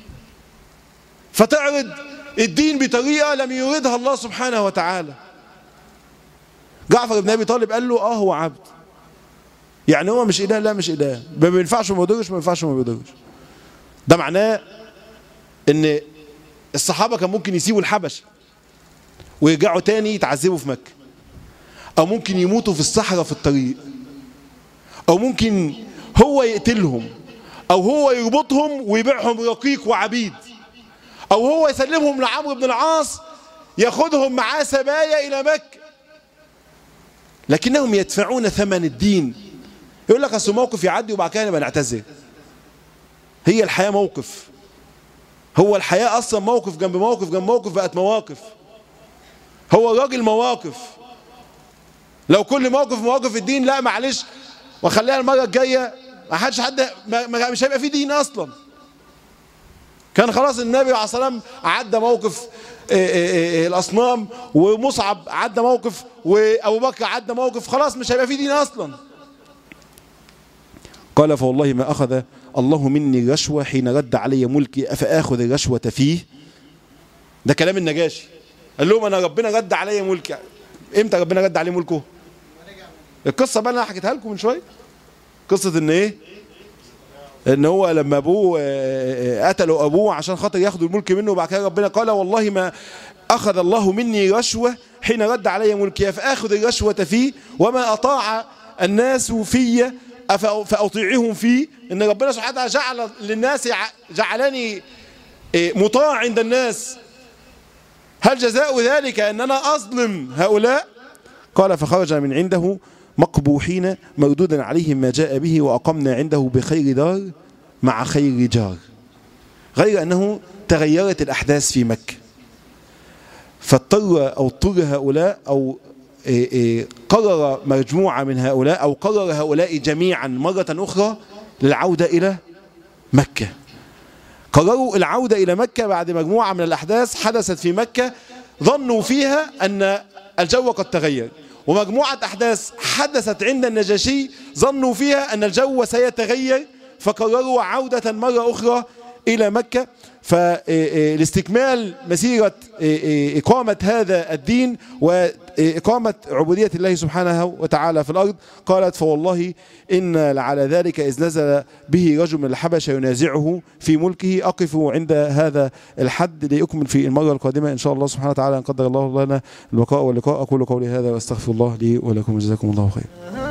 فتعرض الدين بطريقة لم يريدها الله سبحانه وتعالى جعفر بن أبي طالب قال له اه هو عبد يعني هو مش إله لا مش إله ما بينفعش وما بيضرش ما ينفعش وما بيضرش ده معناه ان الصحابة كان ممكن يسيبوا الحبش ويرجعوا تاني يتعذبوا في مكة او ممكن يموتوا في الصحراء في الطريق او ممكن هو يقتلهم او هو يربطهم ويبيعهم رقيق وعبيد او هو يسلمهم لعمرو بن العاص ياخدهم معاه سبايا الى مكة لكنهم يدفعون ثمن الدين يقول لك اصل موقف يعدي وبعد كده نبقى نعتذر هي الحياة موقف هو الحياة أصلا موقف جنب موقف جنب موقف بقت مواقف هو الراجل مواقف لو كل موقف مواقف الدين لا معلش وخليها المرة الجاية ما حدش حد ما مش هيبقى في دين أصلا كان خلاص النبي عليه الصلاة والسلام عدى موقف إيه إيه إيه الأصنام ومصعب عدى موقف وأبو بكر عدى موقف خلاص مش هيبقى في دين أصلا قال فوالله ما أخذ الله مني رشوة حين رد علي ملكي أفآخذ الرشوة فيه ده كلام النجاشي قال لهم أنا ربنا رد علي ملكي إمتى ربنا رد عليه ملكه القصة بقى أنا حكيتها لكم من شوية قصة إن إيه ان هو لما ابوه قتلوا ابوه عشان خاطر ياخدوا الملك منه وبعد كده ربنا قال والله ما اخذ الله مني رشوه حين رد علي ملكي فاخذ الرشوه فيه وما اطاع الناس في فاطيعهم فيه ان ربنا سبحانه وتعالى جعل للناس جعلني مطاع عند الناس هل جزاء ذلك ان انا اظلم هؤلاء قال فخرج من عنده مقبوحين مردودا عليهم ما جاء به وأقمنا عنده بخير دار مع خير جار غير أنه تغيرت الأحداث في مكة فاضطر أو اضطر هؤلاء أو قرر مجموعة من هؤلاء أو قرر هؤلاء جميعا مرة أخرى للعودة إلى مكة قرروا العودة إلى مكة بعد مجموعة من الأحداث حدثت في مكة ظنوا فيها أن الجو قد تغير ومجموعة أحداث حدثت عند النجاشي ظنوا فيها أن الجو سيتغير فقرروا عودة مرة أخرى إلى مكة فالاستكمال مسيرة إقامة هذا الدين وإقامة عبودية الله سبحانه وتعالى في الأرض قالت فوالله إن لعلى ذلك إذ نزل به رجل من الحبشة ينازعه في ملكه أقف عند هذا الحد ليكمل في المرة القادمة إن شاء الله سبحانه وتعالى أن قدر الله لنا البقاء واللقاء أقول قولي هذا وأستغفر الله لي ولكم جزاكم الله خير